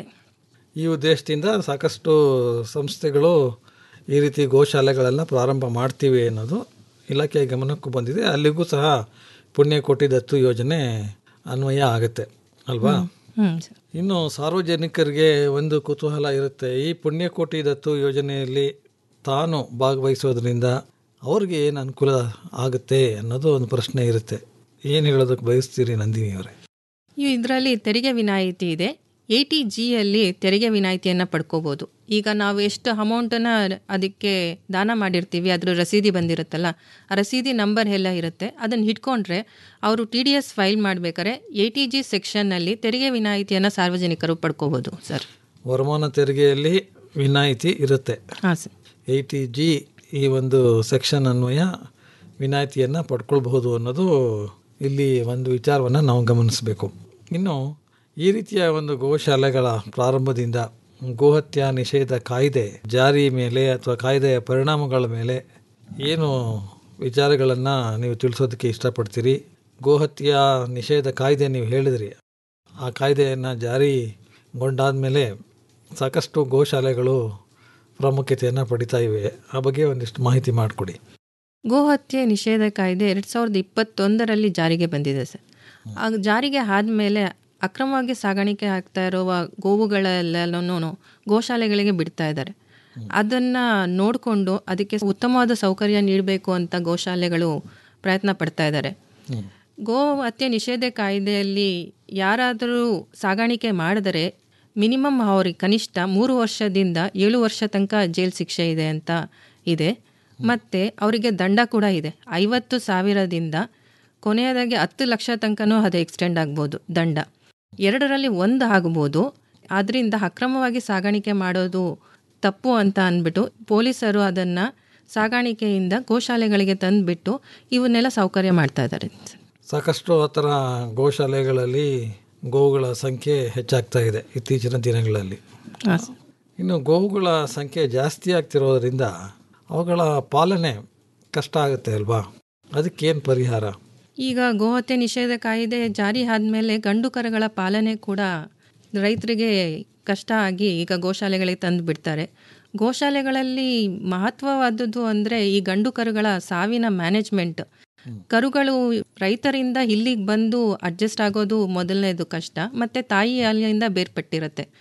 ಈ ಉದ್ದೇಶದಿಂದ ಸಾಕಷ್ಟು ಸಂಸ್ಥೆಗಳು ಈ ರೀತಿ ಗೋಶಾಲೆಗಳನ್ನು ಪ್ರಾರಂಭ ಮಾಡ್ತೀವಿ ಅನ್ನೋದು ಇಲಾಖೆಯ ಗಮನಕ್ಕೂ ಬಂದಿದೆ ಅಲ್ಲಿಗೂ ಸಹ ಪುಣ್ಯಕೋಟಿ ದತ್ತು ಯೋಜನೆ ಅನ್ವಯ ಆಗುತ್ತೆ ಅಲ್ವಾ ಹ್ಞೂ ಇನ್ನು ಸಾರ್ವಜನಿಕರಿಗೆ ಒಂದು ಕುತೂಹಲ ಇರುತ್ತೆ ಈ ಪುಣ್ಯಕೋಟಿ ದತ್ತು ಯೋಜನೆಯಲ್ಲಿ ತಾನು ಭಾಗವಹಿಸೋದ್ರಿಂದ ಅವ್ರಿಗೆ ಏನು ಅನುಕೂಲ ಆಗುತ್ತೆ ಅನ್ನೋದು ಒಂದು ಪ್ರಶ್ನೆ ಇರುತ್ತೆ ಏನು ಹೇಳೋದಕ್ಕೆ ಬಯಸ್ತೀರಿ ನಂದಿನಿ ಅವರೇ ಇದರಲ್ಲಿ ತೆರಿಗೆ ವಿನಾಯಿತಿ ಇದೆ ಎ ಟಿ ಜಿಯಲ್ಲಿ ತೆರಿಗೆ ವಿನಾಯಿತಿಯನ್ನು ಪಡ್ಕೋಬೋದು ಈಗ ನಾವು ಎಷ್ಟು ಅಮೌಂಟನ್ನು ಅದಕ್ಕೆ ದಾನ ಮಾಡಿರ್ತೀವಿ ಅದ್ರ ರಸೀದಿ ಬಂದಿರುತ್ತಲ್ಲ ಆ ರಸೀದಿ ನಂಬರ್ ಎಲ್ಲ ಇರುತ್ತೆ ಅದನ್ನು ಹಿಡ್ಕೊಂಡ್ರೆ ಅವರು ಟಿ ಡಿ ಎಸ್ ಫೈಲ್ ಮಾಡಬೇಕಾದ್ರೆ ಎ ಟಿ ಜಿ ಸೆಕ್ಷನ್ನಲ್ಲಿ ತೆರಿಗೆ ವಿನಾಯಿತಿಯನ್ನು ಸಾರ್ವಜನಿಕರು ಪಡ್ಕೋಬೋದು ಸರ್ ವರಮಾನ ತೆರಿಗೆಯಲ್ಲಿ ವಿನಾಯಿತಿ ಇರುತ್ತೆ ಹಾಂ ಸರ್ ಎ ಟಿ ಜಿ ಈ ಒಂದು ಸೆಕ್ಷನ್ ಅನ್ವಯ ವಿನಾಯಿತಿಯನ್ನು ಪಡ್ಕೊಳ್ಬಹುದು ಅನ್ನೋದು ಇಲ್ಲಿ ಒಂದು ವಿಚಾರವನ್ನು ನಾವು ಗಮನಿಸಬೇಕು ಇನ್ನು ಈ ರೀತಿಯ ಒಂದು ಗೋಶಾಲೆಗಳ ಪ್ರಾರಂಭದಿಂದ ಗೋಹತ್ಯಾ ನಿಷೇಧ ಕಾಯ್ದೆ ಜಾರಿ ಮೇಲೆ ಅಥವಾ ಕಾಯ್ದೆಯ ಪರಿಣಾಮಗಳ ಮೇಲೆ ಏನು ವಿಚಾರಗಳನ್ನು ನೀವು ತಿಳಿಸೋದಕ್ಕೆ ಇಷ್ಟಪಡ್ತೀರಿ ಗೋಹತ್ಯಾ ನಿಷೇಧ ಕಾಯ್ದೆ ನೀವು ಹೇಳಿದ್ರಿ ಆ ಕಾಯ್ದೆಯನ್ನು ಜಾರಿಗೊಂಡಾದ ಮೇಲೆ ಸಾಕಷ್ಟು ಗೋಶಾಲೆಗಳು ಪ್ರಾಮುಖ್ಯತೆಯನ್ನು ಪಡಿತಾ ಇವೆ ಆ ಬಗ್ಗೆ ಒಂದಿಷ್ಟು ಮಾಹಿತಿ ಮಾಡಿಕೊಡಿ ಗೋಹತ್ಯೆ ನಿಷೇಧ ಕಾಯ್ದೆ ಎರಡು ಸಾವಿರದ ಇಪ್ಪತ್ತೊಂದರಲ್ಲಿ ಜಾರಿಗೆ ಬಂದಿದೆ ಸರ್ ಆಗ ಜಾರಿಗೆ ಆದಮೇಲೆ ಅಕ್ರಮವಾಗಿ ಸಾಗಾಣಿಕೆ ಆಗ್ತಾ ಇರುವ ಗೋವುಗಳೆಲ್ಲನೂ ಗೋಶಾಲೆಗಳಿಗೆ ಬಿಡ್ತಾ ಇದ್ದಾರೆ ಅದನ್ನು ನೋಡಿಕೊಂಡು ಅದಕ್ಕೆ ಉತ್ತಮವಾದ ಸೌಕರ್ಯ ನೀಡಬೇಕು ಅಂತ ಗೋಶಾಲೆಗಳು ಪ್ರಯತ್ನ ಪಡ್ತಾ ಇದ್ದಾರೆ ಗೋ ಹತ್ಯೆ ನಿಷೇಧ ಕಾಯ್ದೆಯಲ್ಲಿ ಯಾರಾದರೂ ಸಾಗಾಣಿಕೆ ಮಾಡಿದರೆ ಮಿನಿಮಮ್ ಅವ್ರಿಗೆ ಕನಿಷ್ಠ ಮೂರು ವರ್ಷದಿಂದ ಏಳು ವರ್ಷ ತನಕ ಜೈಲು ಶಿಕ್ಷೆ ಇದೆ ಅಂತ ಇದೆ ಮತ್ತು ಅವರಿಗೆ ದಂಡ ಕೂಡ ಇದೆ ಐವತ್ತು ಸಾವಿರದಿಂದ ಕೊನೆಯದಾಗಿ ಹತ್ತು ಲಕ್ಷ ತನಕನೂ ಅದು ಎಕ್ಸ್ಟೆಂಡ್ ಆಗ್ಬೋದು ದಂಡ ಎರಡರಲ್ಲಿ ಒಂದು ಆಗ್ಬೋದು ಆದ್ದರಿಂದ ಅಕ್ರಮವಾಗಿ ಸಾಗಾಣಿಕೆ ಮಾಡೋದು ತಪ್ಪು ಅಂತ ಅಂದ್ಬಿಟ್ಟು ಪೊಲೀಸರು ಅದನ್ನು ಸಾಗಾಣಿಕೆಯಿಂದ ಗೋಶಾಲೆಗಳಿಗೆ ತಂದುಬಿಟ್ಟು ಇವನ್ನೆಲ್ಲ ಸೌಕರ್ಯ ಮಾಡ್ತಾ ಇದ್ದಾರೆ ಸಾಕಷ್ಟು ಆ ಥರ ಗೋಶಾಲೆಗಳಲ್ಲಿ ಗೋವುಗಳ ಸಂಖ್ಯೆ ಹೆಚ್ಚಾಗ್ತಾ ಇದೆ ಇತ್ತೀಚಿನ ದಿನಗಳಲ್ಲಿ ಹಾಂ ಸರ್ ಇನ್ನು ಗೋವುಗಳ ಸಂಖ್ಯೆ ಜಾಸ್ತಿ ಆಗ್ತಿರೋದ್ರಿಂದ ಅವುಗಳ ಪಾಲನೆ ಕಷ್ಟ ಆಗುತ್ತೆ ಅಲ್ವಾ ಅದಕ್ಕೇನು ಪರಿಹಾರ ಈಗ ಗೋಹತ್ಯೆ ನಿಷೇಧ ಕಾಯ್ದೆ ಜಾರಿ ಆದಮೇಲೆ ಗಂಡು ಕರುಗಳ ಪಾಲನೆ ಕೂಡ ರೈತರಿಗೆ ಕಷ್ಟ ಆಗಿ ಈಗ ಗೋಶಾಲೆಗಳಿಗೆ ತಂದು ಬಿಡ್ತಾರೆ ಗೋಶಾಲೆಗಳಲ್ಲಿ ಮಹತ್ವವಾದದ್ದು ಅಂದರೆ ಈ ಗಂಡು ಕರುಗಳ ಸಾವಿನ ಮ್ಯಾನೇಜ್ಮೆಂಟ್ ಕರುಗಳು ರೈತರಿಂದ ಇಲ್ಲಿಗೆ ಬಂದು ಅಡ್ಜಸ್ಟ್ ಆಗೋದು ಮೊದಲನೇದು ಕಷ್ಟ ಮತ್ತು ತಾಯಿ ಹಾಲಿನಿಂದ ಬೇರ್ಪಟ್ಟಿರುತ್ತೆ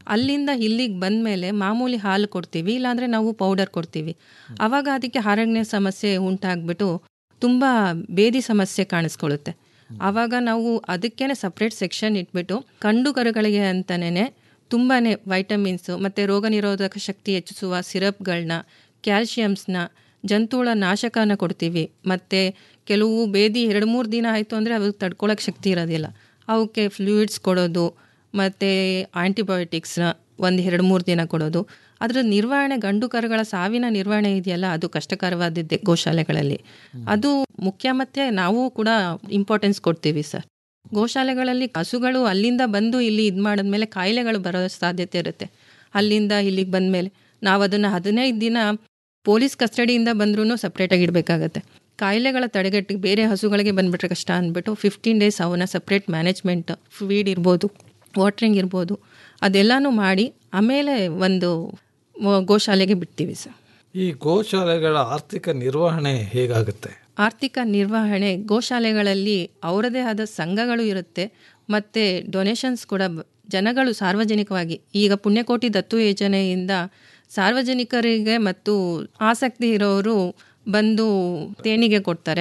ಅಲ್ಲಿಂದ ಇಲ್ಲಿಗೆ ಬಂದಮೇಲೆ ಮಾಮೂಲಿ ಹಾಲು ಕೊಡ್ತೀವಿ ಇಲ್ಲಾಂದರೆ ನಾವು ಪೌಡರ್ ಕೊಡ್ತೀವಿ ಆವಾಗ ಅದಕ್ಕೆ ಅರಣ್ಯ ಸಮಸ್ಯೆ ಉಂಟಾಗ್ಬಿಟ್ಟು ತುಂಬ ಬೇದಿ ಸಮಸ್ಯೆ ಕಾಣಿಸ್ಕೊಳ್ಳುತ್ತೆ ಆವಾಗ ನಾವು ಅದಕ್ಕೇನೆ ಸಪ್ರೇಟ್ ಸೆಕ್ಷನ್ ಇಟ್ಬಿಟ್ಟು ಕಂಡು ಕರುಗಳಿಗೆ ಅಂತಲೇ ತುಂಬಾ ವೈಟಮಿನ್ಸು ಮತ್ತು ರೋಗ ನಿರೋಧಕ ಶಕ್ತಿ ಹೆಚ್ಚಿಸುವ ಸಿರಪ್ಗಳನ್ನ ಕ್ಯಾಲ್ಶಿಯಮ್ಸ್ನ ಜಂತುಹುಳ ನಾಶಕನ ಕೊಡ್ತೀವಿ ಮತ್ತು ಕೆಲವು ಬೇದಿ ಎರಡು ಮೂರು ದಿನ ಆಯಿತು ಅಂದರೆ ಅವು ತಡ್ಕೊಳ್ಳೋಕೆ ಶಕ್ತಿ ಇರೋದಿಲ್ಲ ಅವಕ್ಕೆ ಫ್ಲೂಯಿಡ್ಸ್ ಕೊಡೋದು ಮತ್ತು ಆಂಟಿಬಯೋಟಿಕ್ಸ್ನ ಒಂದು ಎರಡು ಮೂರು ದಿನ ಕೊಡೋದು ಅದರ ನಿರ್ವಹಣೆ ಗಂಡು ಕರುಗಳ ಸಾವಿನ ನಿರ್ವಹಣೆ ಇದೆಯಲ್ಲ ಅದು ಕಷ್ಟಕರವಾದದ್ದೇ ಗೋಶಾಲೆಗಳಲ್ಲಿ ಅದು ಮುಖ್ಯ ಮತ್ತು ನಾವು ಕೂಡ ಇಂಪಾರ್ಟೆನ್ಸ್ ಕೊಡ್ತೀವಿ ಸರ್ ಗೋಶಾಲೆಗಳಲ್ಲಿ ಹಸುಗಳು ಅಲ್ಲಿಂದ ಬಂದು ಇಲ್ಲಿ ಇದು ಮಾಡಿದ್ಮೇಲೆ ಕಾಯಿಲೆಗಳು ಬರೋ ಸಾಧ್ಯತೆ ಇರುತ್ತೆ ಅಲ್ಲಿಂದ ಇಲ್ಲಿಗೆ ಬಂದಮೇಲೆ ನಾವು ಅದನ್ನು ಹದಿನೈದು ದಿನ ಪೊಲೀಸ್ ಕಸ್ಟಡಿಯಿಂದ ಬಂದ್ರೂ ಸಪ್ರೇಟಾಗಿ ಇಡಬೇಕಾಗತ್ತೆ ಕಾಯಿಲೆಗಳ ತಡೆಗಟ್ಟಿಗೆ ಬೇರೆ ಹಸುಗಳಿಗೆ ಬಂದುಬಿಟ್ರೆ ಕಷ್ಟ ಅಂದ್ಬಿಟ್ಟು ಫಿಫ್ಟೀನ್ ಡೇಸ್ ಅವನ್ನ ಸಪ್ರೇಟ್ ಮ್ಯಾನೇಜ್ಮೆಂಟ್ ಫೀಡ್ ಇರ್ಬೋದು ವಾಟ್ರಿಂಗ್ ಇರ್ಬೋದು ಅದೆಲ್ಲನೂ ಮಾಡಿ ಆಮೇಲೆ ಒಂದು ಗೋಶಾಲೆಗೆ ಬಿಡ್ತೀವಿ ಸರ್ ಈ ಗೋಶಾಲೆಗಳ ಆರ್ಥಿಕ ನಿರ್ವಹಣೆ ಹೇಗಾಗುತ್ತೆ ಆರ್ಥಿಕ ನಿರ್ವಹಣೆ ಗೋಶಾಲೆಗಳಲ್ಲಿ ಅವರದೇ ಆದ ಸಂಘಗಳು ಇರುತ್ತೆ ಮತ್ತು ಡೊನೇಷನ್ಸ್ ಕೂಡ ಬ- ಜನಗಳು ಸಾರ್ವಜನಿಕವಾಗಿ ಈಗ ಪುಣ್ಯಕೋಟಿ ದತ್ತು ಯೋಜನೆಯಿಂದ ಸಾರ್ವಜನಿಕರಿಗೆ ಮತ್ತು ಆಸಕ್ತಿ ಇರೋರು ಬಂದು ದೇಣಿಗೆ ಕೊಡ್ತಾರೆ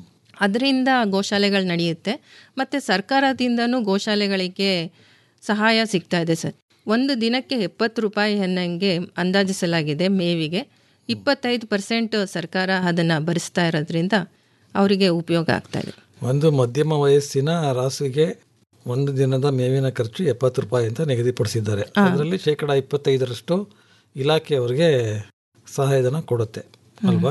ಅದರಿಂದ ಗೋಶಾಲೆಗಳು ನಡೆಯುತ್ತೆ ಮತ್ತು ಸರ್ಕಾರದಿಂದನೂ ಗೋಶಾಲೆಗಳಿಗೆ ಸಹಾಯ ಸಿಗ್ತಾ ಇದೆ ಸರ್ ಒಂದು ದಿನಕ್ಕೆ ಎಪ್ಪತ್ತು ರೂಪಾಯಿ ಅನ್ನಂಗೆ ಅಂದಾಜಿಸಲಾಗಿದೆ ಮೇವಿಗೆ ಇಪ್ಪತ್ತೈದು ಪರ್ಸೆಂಟ್ ಸರ್ಕಾರ ಅದನ್ನು ಭರಿಸ್ತಾ ಇರೋದ್ರಿಂದ ಅವರಿಗೆ ಉಪಯೋಗ ಆಗ್ತಾ ಇದೆ ಒಂದು ಮಧ್ಯಮ ವಯಸ್ಸಿನ ರಾಸುಗೆ ಒಂದು ದಿನದ ಮೇವಿನ ಖರ್ಚು ಎಪ್ಪತ್ತು ರೂಪಾಯಿ ಅಂತ ನಿಗದಿಪಡಿಸಿದ್ದಾರೆ ಅದರಲ್ಲಿ ಶೇಕಡ ಇಪ್ಪತ್ತೈದರಷ್ಟು ಇಲಾಖೆಯವರಿಗೆ ಸಹಾಯಧನ ಕೊಡುತ್ತೆ ಅಲ್ವಾ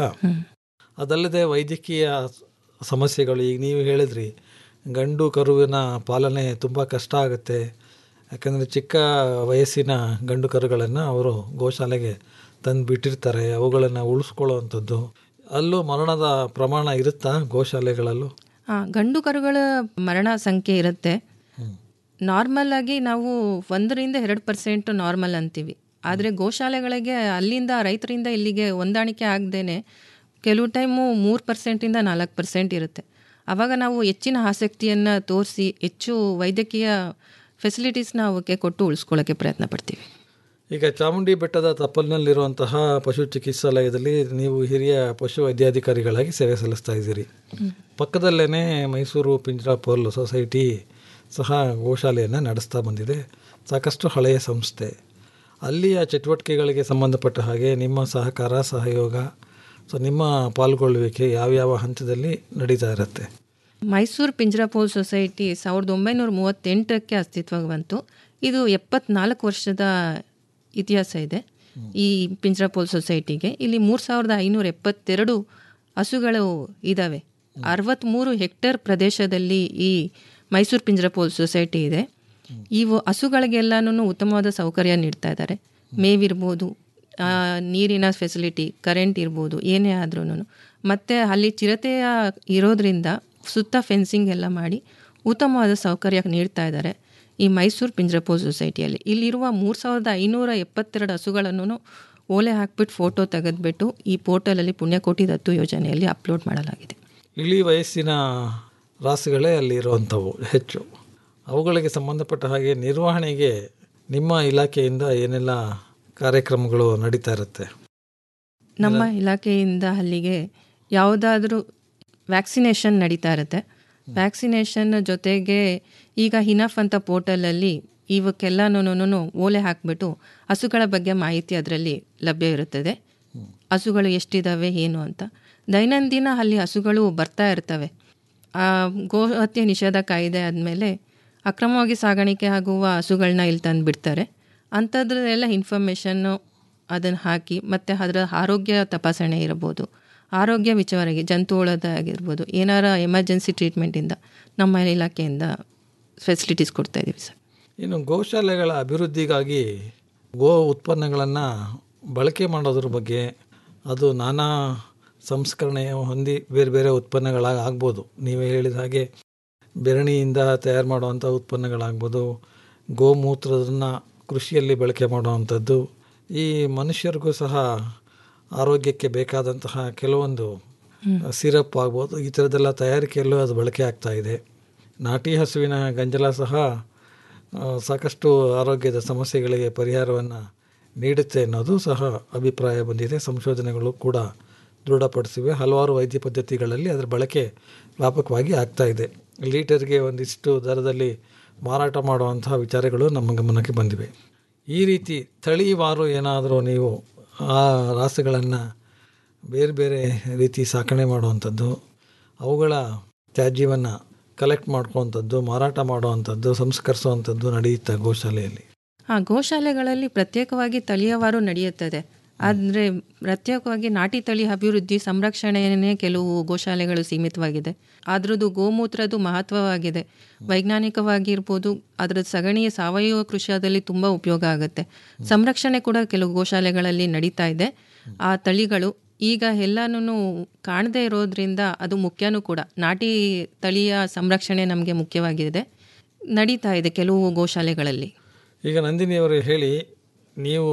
ಅದಲ್ಲದೆ ವೈದ್ಯಕೀಯ ಸಮಸ್ಯೆಗಳು ಈಗ ನೀವು ಹೇಳಿದ್ರಿ ಗಂಡು ಕರುವಿನ ಪಾಲನೆ ತುಂಬ ಕಷ್ಟ ಆಗುತ್ತೆ ಯಾಕಂದರೆ ಚಿಕ್ಕ ವಯಸ್ಸಿನ ಗಂಡು ಕರುಗಳನ್ನು ಅವರು ಗೋಶಾಲೆಗೆ ತಂದು ಬಿಟ್ಟಿರ್ತಾರೆ ಅವುಗಳನ್ನು ಉಳಿಸ್ಕೊಳ್ಳುವಂಥದ್ದು ಅಲ್ಲೂ ಮರಣದ ಪ್ರಮಾಣ ಇರುತ್ತಾ ಗೋಶಾಲೆಗಳಲ್ಲೂ ಹಾಂ ಗಂಡು ಕರುಗಳ ಮರಣ ಸಂಖ್ಯೆ ಇರುತ್ತೆ ನಾರ್ಮಲ್ ಆಗಿ ನಾವು ಒಂದರಿಂದ ಎರಡು ಪರ್ಸೆಂಟ್ ನಾರ್ಮಲ್ ಅಂತೀವಿ ಆದರೆ ಗೋಶಾಲೆಗಳಿಗೆ ಅಲ್ಲಿಂದ ರೈತರಿಂದ ಇಲ್ಲಿಗೆ ಹೊಂದಾಣಿಕೆ ಆಗದೇನೆ ಕೆಲವು ಟೈಮು ಮೂರು ಪರ್ಸೆಂಟಿಂದ ನಾಲ್ಕು ಪರ್ಸೆಂಟ್ ಇರುತ್ತೆ ಆವಾಗ ನಾವು ಹೆಚ್ಚಿನ ಆಸಕ್ತಿಯನ್ನು ತೋರಿಸಿ ಹೆಚ್ಚು ವೈದ್ಯಕೀಯ ಫೆಸಿಲಿಟೀಸ್ನ ಅವಕ್ಕೆ ಕೊಟ್ಟು ಉಳಿಸ್ಕೊಳ್ಳೋಕ್ಕೆ ಪ್ರಯತ್ನ ಪಡ್ತೀವಿ ಈಗ ಚಾಮುಂಡಿ ಬೆಟ್ಟದ ತಪ್ಪಲಿನಲ್ಲಿರುವಂತಹ ಪಶು ಚಿಕಿತ್ಸಾಲಯದಲ್ಲಿ ನೀವು ಹಿರಿಯ ಪಶು ವೈದ್ಯಾಧಿಕಾರಿಗಳಾಗಿ ಸೇವೆ ಸಲ್ಲಿಸ್ತಾ ಇದ್ದೀರಿ ಪಕ್ಕದಲ್ಲೇ ಮೈಸೂರು ಪಿಂಜ್ರಾಪೋಲ್ ಸೊಸೈಟಿ ಸಹ ಗೋಶಾಲೆಯನ್ನು ನಡೆಸ್ತಾ ಬಂದಿದೆ ಸಾಕಷ್ಟು ಹಳೆಯ ಸಂಸ್ಥೆ ಅಲ್ಲಿಯ ಚಟುವಟಿಕೆಗಳಿಗೆ ಸಂಬಂಧಪಟ್ಟ ಹಾಗೆ ನಿಮ್ಮ ಸಹಕಾರ ಸಹಯೋಗ ಸೊ ನಿಮ್ಮ ಪಾಲ್ಗೊಳ್ಳುವಿಕೆ ಯಾವ್ಯಾವ ಹಂತದಲ್ಲಿ ನಡೀತಾ ಇರುತ್ತೆ ಮೈಸೂರು ಪಿಂಜರಾಪೋಲ್ ಸೊಸೈಟಿ ಸಾವಿರದ ಒಂಬೈನೂರ ಮೂವತ್ತೆಂಟಕ್ಕೆ ಅಸ್ತಿತ್ವಕ್ಕೆ ಬಂತು ಇದು ಎಪ್ಪತ್ನಾಲ್ಕು ವರ್ಷದ ಇತಿಹಾಸ ಇದೆ ಈ ಪಿಂಜರಾಪೋಲ್ ಸೊಸೈಟಿಗೆ ಇಲ್ಲಿ ಮೂರು ಸಾವಿರದ ಐನೂರ ಎಪ್ಪತ್ತೆರಡು ಹಸುಗಳು ಇದ್ದಾವೆ ಅರವತ್ತ್ಮೂರು ಹೆಕ್ಟೇರ್ ಪ್ರದೇಶದಲ್ಲಿ ಈ ಮೈಸೂರು ಪಿಂಜರಾಪೋಲ್ ಸೊಸೈಟಿ ಇದೆ ಇವು ಹಸುಗಳಿಗೆಲ್ಲನೂ ಉತ್ತಮವಾದ ಸೌಕರ್ಯ ನೀಡ್ತಾ ಇದ್ದಾರೆ ಮೇವಿರ್ಬೋದು ಆ, ನೀರಿನ ಫೆಸಿಲಿಟಿ ಕರೆಂಟ್ ಇರ್ಬೋದು ಏನೇ ಆದ್ರೂ ಮತ್ತು ಅಲ್ಲಿ ಚಿರತೆಯ ಇರೋದ್ರಿಂದ ಸುತ್ತ ಫೆನ್ಸಿಂಗ್ ಎಲ್ಲ ಮಾಡಿ ಉತ್ತಮವಾದ ಸೌಕರ್ಯ ನೀಡ್ತಾ ಇದ್ದಾರೆ ಈ ಮೈಸೂರು ಪಿಂಜರಪೋಲ್ ಸೊಸೈಟಿಯಲ್ಲಿ ಇಲ್ಲಿರುವ ಮೂರು ಸಾವಿರದ ಐನೂರ ಎಪ್ಪತ್ತೆರಡು ಹಸುಗಳನ್ನು ಓಲೆ ಹಾಕ್ಬಿಟ್ಟು ಫೋಟೋ ತೆಗೆದ್ಬಿಟ್ಟು ಈ ಪೋರ್ಟಲಲ್ಲಿ ಪುಣ್ಯಕೋಟಿ ದತ್ತು ಯೋಜನೆಯಲ್ಲಿ ಅಪ್ಲೋಡ್ ಮಾಡಲಾಗಿದೆ ಇಳಿ ವಯಸ್ಸಿನ ರಾಸುಗಳೇ ಅಲ್ಲಿ ಇರುವಂಥವು ಹೆಚ್ಚು ಅವುಗಳಿಗೆ ಸಂಬಂಧಪಟ್ಟ ಹಾಗೆ ನಿರ್ವಹಣೆಗೆ ನಿಮ್ಮ ಇಲಾಖೆಯಿಂದ ಏನೆಲ್ಲ ಕಾರ್ಯಕ್ರಮಗಳು ನಡೀತಾ ಇರುತ್ತೆ ನಮ್ಮ ಇಲಾಖೆಯಿಂದ ಅಲ್ಲಿಗೆ ಯಾವುದಾದ್ರೂ ವ್ಯಾಕ್ಸಿನೇಷನ್ ನಡೀತಾ ಇರುತ್ತೆ ವ್ಯಾಕ್ಸಿನೇಷನ್ ಜೊತೆಗೆ ಈಗ ಹಿನಫ್ ಅಂತ ಪೋರ್ಟಲಲ್ಲಿ ಇವಕ್ಕೆಲ್ಲನೂ ಓಲೆ ಹಾಕಿಬಿಟ್ಟು ಹಸುಗಳ ಬಗ್ಗೆ ಮಾಹಿತಿ ಅದರಲ್ಲಿ ಲಭ್ಯ ಇರುತ್ತದೆ ಹಸುಗಳು ಎಷ್ಟಿದ್ದಾವೆ ಏನು ಅಂತ ದೈನಂದಿನ ಅಲ್ಲಿ ಹಸುಗಳು ಬರ್ತಾ ಇರ್ತವೆ ಆ, ಗೋ ಹತ್ಯೆ ನಿಷೇಧ ಕಾಯ್ದೆ ಆದಮೇಲೆ ಅಕ್ರಮವಾಗಿ ಸಾಗಾಣಿಕೆ ಆಗುವ ಹಸುಗಳನ್ನ ಇಲ್ಲಿ ತಂದು ಬಿಡ್ತಾರೆ ಅಂಥದ್ರಲ್ಲೆಲ್ಲ ಇನ್ಫಾರ್ಮೇಷನ್ನು ಅದನ್ನು ಹಾಕಿ ಮತ್ತು ಅದರ ಆರೋಗ್ಯ ತಪಾಸಣೆ ಇರ್ಬೋದು ಆರೋಗ್ಯ ವಿಚಾರವಾಗಿ ಜಂತುಹುಳದ ಆಗಿರ್ಬೋದು ಏನಾರ ಎಮರ್ಜೆನ್ಸಿ ಟ್ರೀಟ್ಮೆಂಟಿಂದ ನಮ್ಮ ಇಲಾಖೆಯಿಂದ ಫೆಸಿಲಿಟೀಸ್ ಕೊಡ್ತಾ ಇದ್ದೀವಿ ಸರ್ ಇನ್ನು ಗೋಶಾಲೆಗಳ ಅಭಿವೃದ್ಧಿಗಾಗಿ ಗೋ ಉತ್ಪನ್ನಗಳನ್ನು ಬಳಕೆ ಮಾಡೋದ್ರ ಬಗ್ಗೆ ಅದು ನಾನಾ ಸಂಸ್ಕರಣೆ ಹೊಂದಿ ಬೇರೆ ಬೇರೆ ಉತ್ಪನ್ನಗಳಾಗಿ ಆಗ್ಬೋದು ನೀವೇ ಹೇಳಿದ ಹಾಗೆ ಬೆರಣಿಯಿಂದ ತಯಾರು ಮಾಡುವಂಥ ಉತ್ಪನ್ನಗಳಾಗ್ಬೋದು ಗೋಮೂತ್ರದನ್ನು ಕೃಷಿಯಲ್ಲಿ ಬಳಕೆ ಮಾಡುವಂಥದ್ದು ಈ ಮನುಷ್ಯರಿಗೂ ಸಹ ಆರೋಗ್ಯಕ್ಕೆ ಬೇಕಾದಂತಹ ಕೆಲವೊಂದು ಸಿರಪ್ ಆಗ್ಬೋದು ಈ ಥರದ್ದೆಲ್ಲ ತಯಾರಿಕೆಯಲ್ಲೂ ಅದು ಬಳಕೆ ಆಗ್ತಾ ಇದೆ ನಾಟಿ ಹಸುವಿನ ಗಂಜಲ ಸಹ ಆ, ಸಾಕಷ್ಟು ಆರೋಗ್ಯದ ಸಮಸ್ಯೆಗಳಿಗೆ ಪರಿಹಾರವನ್ನು ನೀಡುತ್ತೆ ಅನ್ನೋದು ಸಹ ಅಭಿಪ್ರಾಯ ಬಂದಿದೆ ಸಂಶೋಧನೆಗಳು ಕೂಡ ದೃಢಪಡಿಸಿವೆ ಹಲವಾರು ವೈದ್ಯ ಪದ್ಧತಿಗಳಲ್ಲಿ ಅದರ ಬಳಕೆ ವ್ಯಾಪಕವಾಗಿ ಆಗ್ತಾ ಇದೆ ಲೀಟರ್ಗೆ ಒಂದಿಷ್ಟು ದರದಲ್ಲಿ ಮಾರಾಟ ಮಾಡುವಂತಹ ವಿಚಾರಗಳು ನಮ್ಮ ಗಮನಕ್ಕೆ ಬಂದಿವೆ ಈ ರೀತಿ ತಳಿವಾರು ಏನಾದರೂ ನೀವು ಆ ರಾಸುಗಳನ್ನು ಬೇರೆ ಬೇರೆ ರೀತಿ ಸಾಕಣೆ ಮಾಡುವಂಥದ್ದು ಅವುಗಳ ತ್ಯಾಜ್ಯವನ್ನು ಕಲೆಕ್ಟ್ ಮಾಡ್ಕೊಳ್ಳುವಂಥದ್ದು ಮಾರಾಟ ಮಾಡುವಂಥದ್ದು ಸಂಸ್ಕರಿಸುವಂಥದ್ದು ನಡೆಯುತ್ತೆ ಗೋಶಾಲೆಯಲ್ಲಿ ಹಾಂ ಗೋಶಾಲೆಗಳಲ್ಲಿ ಪ್ರತ್ಯೇಕವಾಗಿ ತಳಿಯವಾರು ನಡೆಯುತ್ತದೆ ಆದರೆ ಪ್ರತ್ಯೇಕವಾಗಿ ನಾಟಿ ತಳಿ ಅಭಿವೃದ್ಧಿ ಸಂರಕ್ಷಣೆಯೇ ಕೆಲವು ಗೋಶಾಲೆಗಳು ಸೀಮಿತವಾಗಿದೆ ಅದ್ರದ್ದು ಗೋಮೂತ್ರದ್ದು ಮಹತ್ವವಾಗಿದೆ ವೈಜ್ಞಾನಿಕವಾಗಿರ್ಬೋದು ಅದರ ಸಗಣಿಯ ಸಾವಯವ ಕೃಷಿಯಲ್ಲಿ ತುಂಬ ಉಪಯೋಗ ಆಗುತ್ತೆ ಸಂರಕ್ಷಣೆ ಕೂಡ ಕೆಲವು ಗೋಶಾಲೆಗಳಲ್ಲಿ ನಡೀತಾ ಇದೆ ಆ ತಳಿಗಳು ಈಗ ಎಲ್ಲನೂ ಕಾಣದೇ ಇರೋದ್ರಿಂದ ಅದು ಮುಖ್ಯನೂ ಕೂಡ ನಾಟಿ ತಳಿಯ ಸಂರಕ್ಷಣೆ ನಮಗೆ ಮುಖ್ಯವಾಗಿದೆ ನಡೀತಾ ಇದೆ ಕೆಲವು ಗೋಶಾಲೆಗಳಲ್ಲಿ ಈಗ ನಂದಿನಿಯವರು ಹೇಳಿ ನೀವು